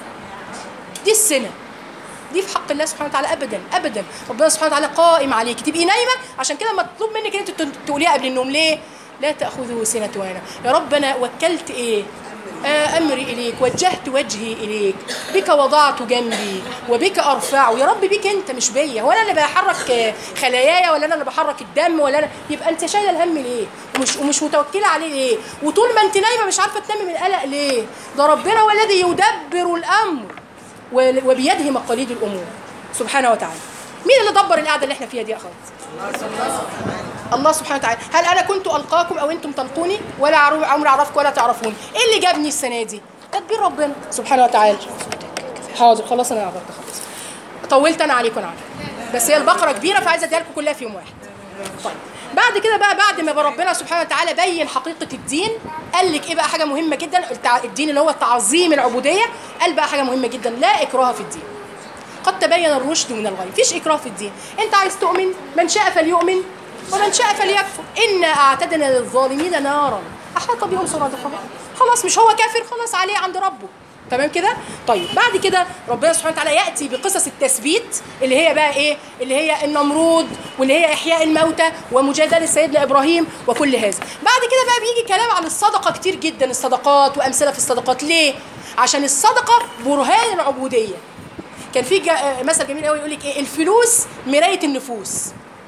دي السنه دي في حق الله سبحانه وتعالى ابدا ابدا ربنا سبحانه وتعالى قائم عليك تبقي نايمه عشان كده مطلوب منك ان انت تقوليها قبل النوم ليه لا تاخذه سنه ولا نوم يا رب انا وكلت ايه آه امري اليك وجهت وجهي اليك بك وضعت جنبي وبك ارفعه يا رب بيك انت مش بيا هو انا اللي بحرك خلاياي ولا انا اللي بحرك الدم ولا انا يبقى انت شايله الهم ليه ومش ومش متوكله عليه ليه وطول ما انت نايمه مش عارفه تنامي من القلق ليه ده ربنا هو الذي يدبر الامر وبيده مقاليد الامور سبحانه وتعالى مين اللي دبر القعده اللي احنا فيها دي يا اخوات الله سبحانه وتعالى هل انا كنت القاكم او انتم تلقوني ولا عمري اعرفكم ولا تعرفوني ايه اللي جابني السنه دي تدبير ربنا سبحانه وتعالى حاضر خلاص انا عبرت خلاص طولت انا عليكم انا عارف بس هي البقره كبيره فعايزه اديها لكم كلها في يوم واحد طيب بعد كده بقى بعد ما ربنا سبحانه وتعالى بين حقيقه الدين قال لك ايه بقى حاجه مهمه جدا الدين اللي هو تعظيم العبوديه قال بقى حاجه مهمه جدا لا اكراه في الدين قد تبين الرشد من الغي مفيش اكراه في الدين انت عايز تؤمن من شاء فليؤمن ومن شاء فليكفر انا اعتدنا للظالمين نارا احاط بهم سرادقها خلاص مش هو كافر خلاص عليه عند ربه تمام كده طيب بعد كده ربنا سبحانه وتعالى ياتي بقصص التثبيت اللي هي بقى ايه اللي هي النمرود واللي هي احياء الموتى ومجادله سيدنا ابراهيم وكل هذا بعد كده بقى بيجي كلام عن الصدقه كتير جدا الصدقات وامثله في الصدقات ليه عشان الصدقه برهان العبوديه كان في مثل جميل قوي يقول لك ايه الفلوس مرايه النفوس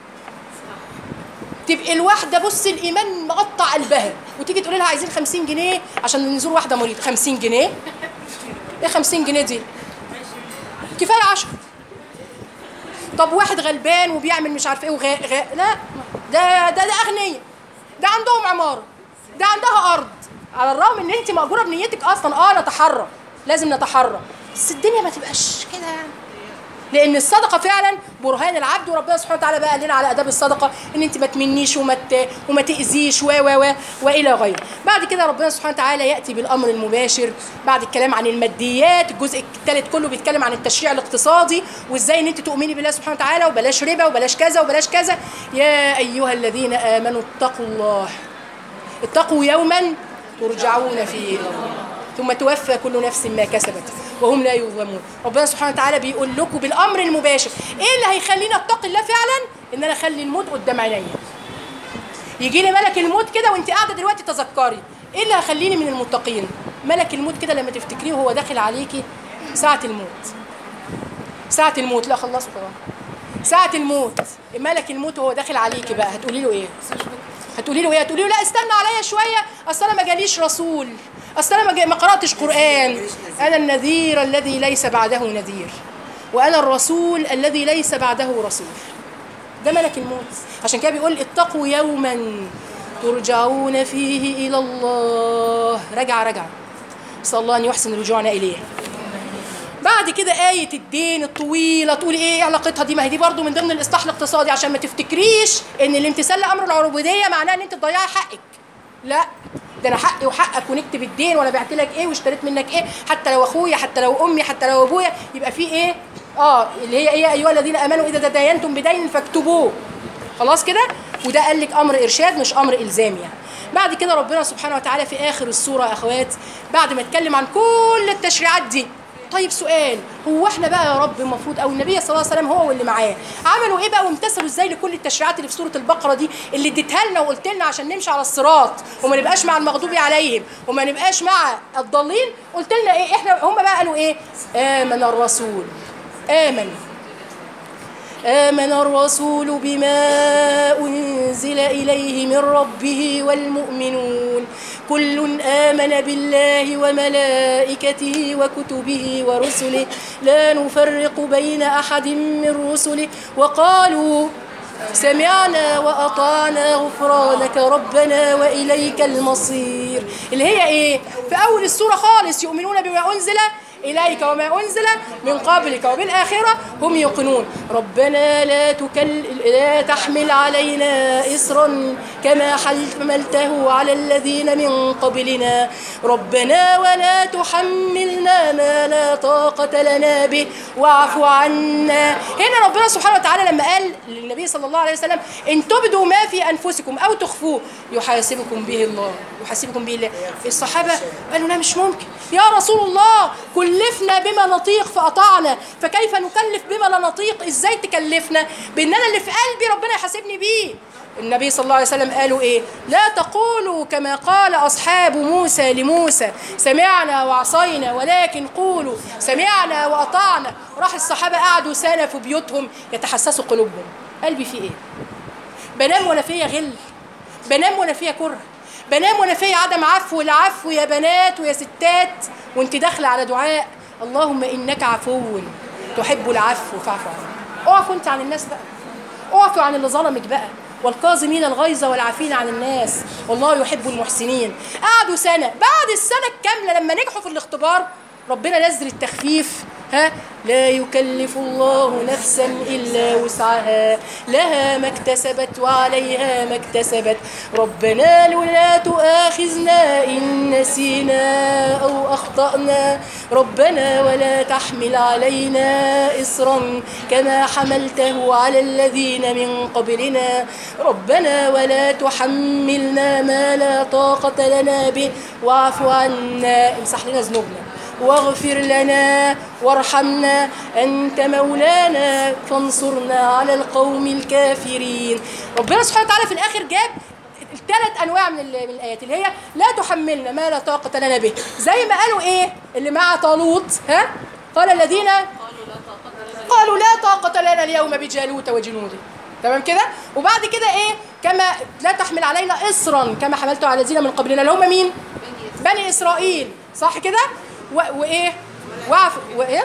تبقى الواحدة بص الإيمان مقطع قلبها وتيجي تقول لها عايزين 50 جنيه عشان نزور واحدة مريضة 50 جنيه ايه 50 جنيه دي؟ كفاية 10 طب واحد غلبان وبيعمل مش عارف ايه وغا غا لا ده ده ده أغنياء ده عندهم عمارة ده عندها أرض على الرغم إن أنت مأجورة بنيتك أصلا أه نتحرى لازم نتحرى بس الدنيا ما تبقاش كده يعني لان الصدقه فعلا برهان العبد وربنا سبحانه وتعالى بقى قال لنا على اداب الصدقه ان انت ما تمنيش وما وما تاذيش و و و والى غيره بعد كده ربنا سبحانه وتعالى ياتي بالامر المباشر بعد الكلام عن الماديات الجزء الثالث كله بيتكلم عن التشريع الاقتصادي وازاي ان انت تؤمني بالله سبحانه وتعالى وبلاش ربا وبلاش كذا وبلاش كذا يا ايها الذين امنوا اتقوا الله اتقوا يوما ترجعون فيه الى الله ثم توفى كل نفس ما كسبت وهم لا يظلمون ربنا سبحانه وتعالى بيقول لكم بالامر المباشر ايه اللي هيخليني اتقي الله فعلا ان انا اخلي الموت قدام عينيا يجي لي ملك الموت كده وانت قاعده دلوقتي تذكري ايه اللي هيخليني من المتقين ملك الموت كده لما تفتكريه وهو داخل عليكي ساعه الموت ساعه الموت لا خلصوا طبعا ساعه الموت ملك الموت وهو داخل عليكي بقى هتقولي له ايه هتقولي له ايه هتقولي له لا استنى عليا شويه اصل انا ما جاليش رسول اصل انا ما, ما قراتش قران انا النذير الذي ليس بعده نذير وانا الرسول الذي ليس بعده رسول ده ملك الموت عشان كده بيقول اتقوا يوما ترجعون فيه الى الله رجع رجع نسال الله ان يحسن رجوعنا اليه بعد كده آية الدين الطويلة تقولي إيه علاقتها دي؟ ما هي دي برضو من ضمن الإصلاح الاقتصادي عشان ما تفتكريش إن الامتثال لأمر العبودية معناه إن أنت تضيعي حقك. لا ده أنا حقي وحقك ونكتب الدين وأنا بعت لك إيه واشتريت منك إيه حتى لو أخويا حتى لو أمي حتى لو أبويا يبقى في إيه؟ آه اللي هي إيه أيها الذين آمنوا إذا تداينتم بدين فاكتبوه. خلاص كده؟ وده قال لك أمر إرشاد مش أمر إلزامي يعني. بعد كده ربنا سبحانه وتعالى في آخر السورة يا أخوات بعد ما اتكلم عن كل التشريعات دي طيب سؤال هو احنا بقى يا رب المفروض او النبي صلى الله عليه وسلم هو واللي معاه عملوا ايه بقى وامتثلوا ازاي لكل التشريعات اللي في سوره البقره دي اللي اديتها لنا وقلت لنا عشان نمشي على الصراط وما نبقاش مع المغضوب عليهم وما نبقاش مع الضالين قلت لنا ايه احنا هم بقى قالوا ايه امن الرسول امن آمن الرسول بما أنزل إليه من ربه والمؤمنون كل آمن بالله وملائكته وكتبه ورسله لا نفرق بين أحد من رسله وقالوا سمعنا وأطعنا غفرانك ربنا وإليك المصير اللي هي إيه؟ في أول السورة خالص يؤمنون بما أنزل إليك وما أنزل من قبلك وبالآخرة هم يوقنون ربنا لا تكل لا تحمل علينا إصرا كما حملته على الذين من قبلنا ربنا ولا تحملنا ما لا طاقة لنا به واعف عنا هنا ربنا سبحانه وتعالى لما قال للنبي صلى الله عليه وسلم إن تبدوا ما في أنفسكم أو تخفوه يحاسبكم به الله يحاسبكم به الله الصحابة قالوا لا مش ممكن يا رسول الله كلفنا بما نطيق فأطعنا فكيف نكلف بما لا نطيق ازاي تكلفنا بان انا اللي في قلبي ربنا يحاسبني بيه النبي صلى الله عليه وسلم قالوا ايه لا تقولوا كما قال اصحاب موسى لموسى سمعنا وعصينا ولكن قولوا سمعنا واطعنا راح الصحابه قعدوا سنه في بيوتهم يتحسسوا قلوبهم قلبي فيه ايه بنام وانا فيا غل بنام وانا فيا كره بنام وانا فيا عدم عفو العفو يا بنات ويا ستات وانت داخله على دعاء اللهم انك عفو تحب العفو فاعف عنه اقفوا انت عن الناس بقى اقفوا عن اللي ظلمك بقى والكاظمين الغيظ والعافين عن الناس والله يحب المحسنين قعدوا سنه بعد السنه الكامله لما نجحوا في الاختبار ربنا نزل التخفيف ها لا يكلف الله نفسا الا وسعها لها ما اكتسبت وعليها ما اكتسبت ربنا لا تؤاخذنا ان نسينا او اخطانا ربنا ولا تحمل علينا اصرا كما حملته على الذين من قبلنا ربنا ولا تحملنا ما لا طاقه لنا به واعف عنا امسح لنا ذنوبنا واغفر لنا وارحمنا أنت مولانا فانصرنا على القوم الكافرين ربنا سبحانه وتعالى في الآخر جاب ثلاث انواع من, من الايات اللي هي لا تحملنا ما لا طاقه لنا به زي ما قالوا ايه اللي مع طالوت ها قال الذين قالوا لا طاقه لنا اليوم بجالوت وجنوده تمام كده وبعد كده ايه كما لا تحمل علينا اصرا كما حملته على الذين من قبلنا اللي هم مين بني اسرائيل صح كده و... وايه وعف وايه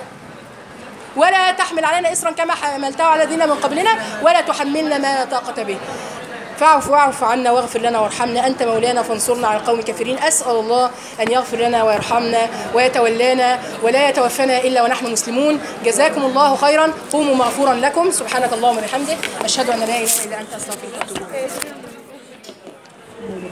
ولا تحمل علينا اصرا كما حملته على الذين من قبلنا ولا تحملنا ما لا طاقه به فاعف واعف عنا واغفر لنا وارحمنا انت مولانا فانصرنا على القوم الكافرين اسال الله ان يغفر لنا ويرحمنا ويتولانا ولا يتوفنا الا ونحن مسلمون جزاكم الله خيرا قوموا مغفورا لكم سبحانك اللهم وبحمدك اشهد ان لا اله الا انت استغفرك واتوب اليك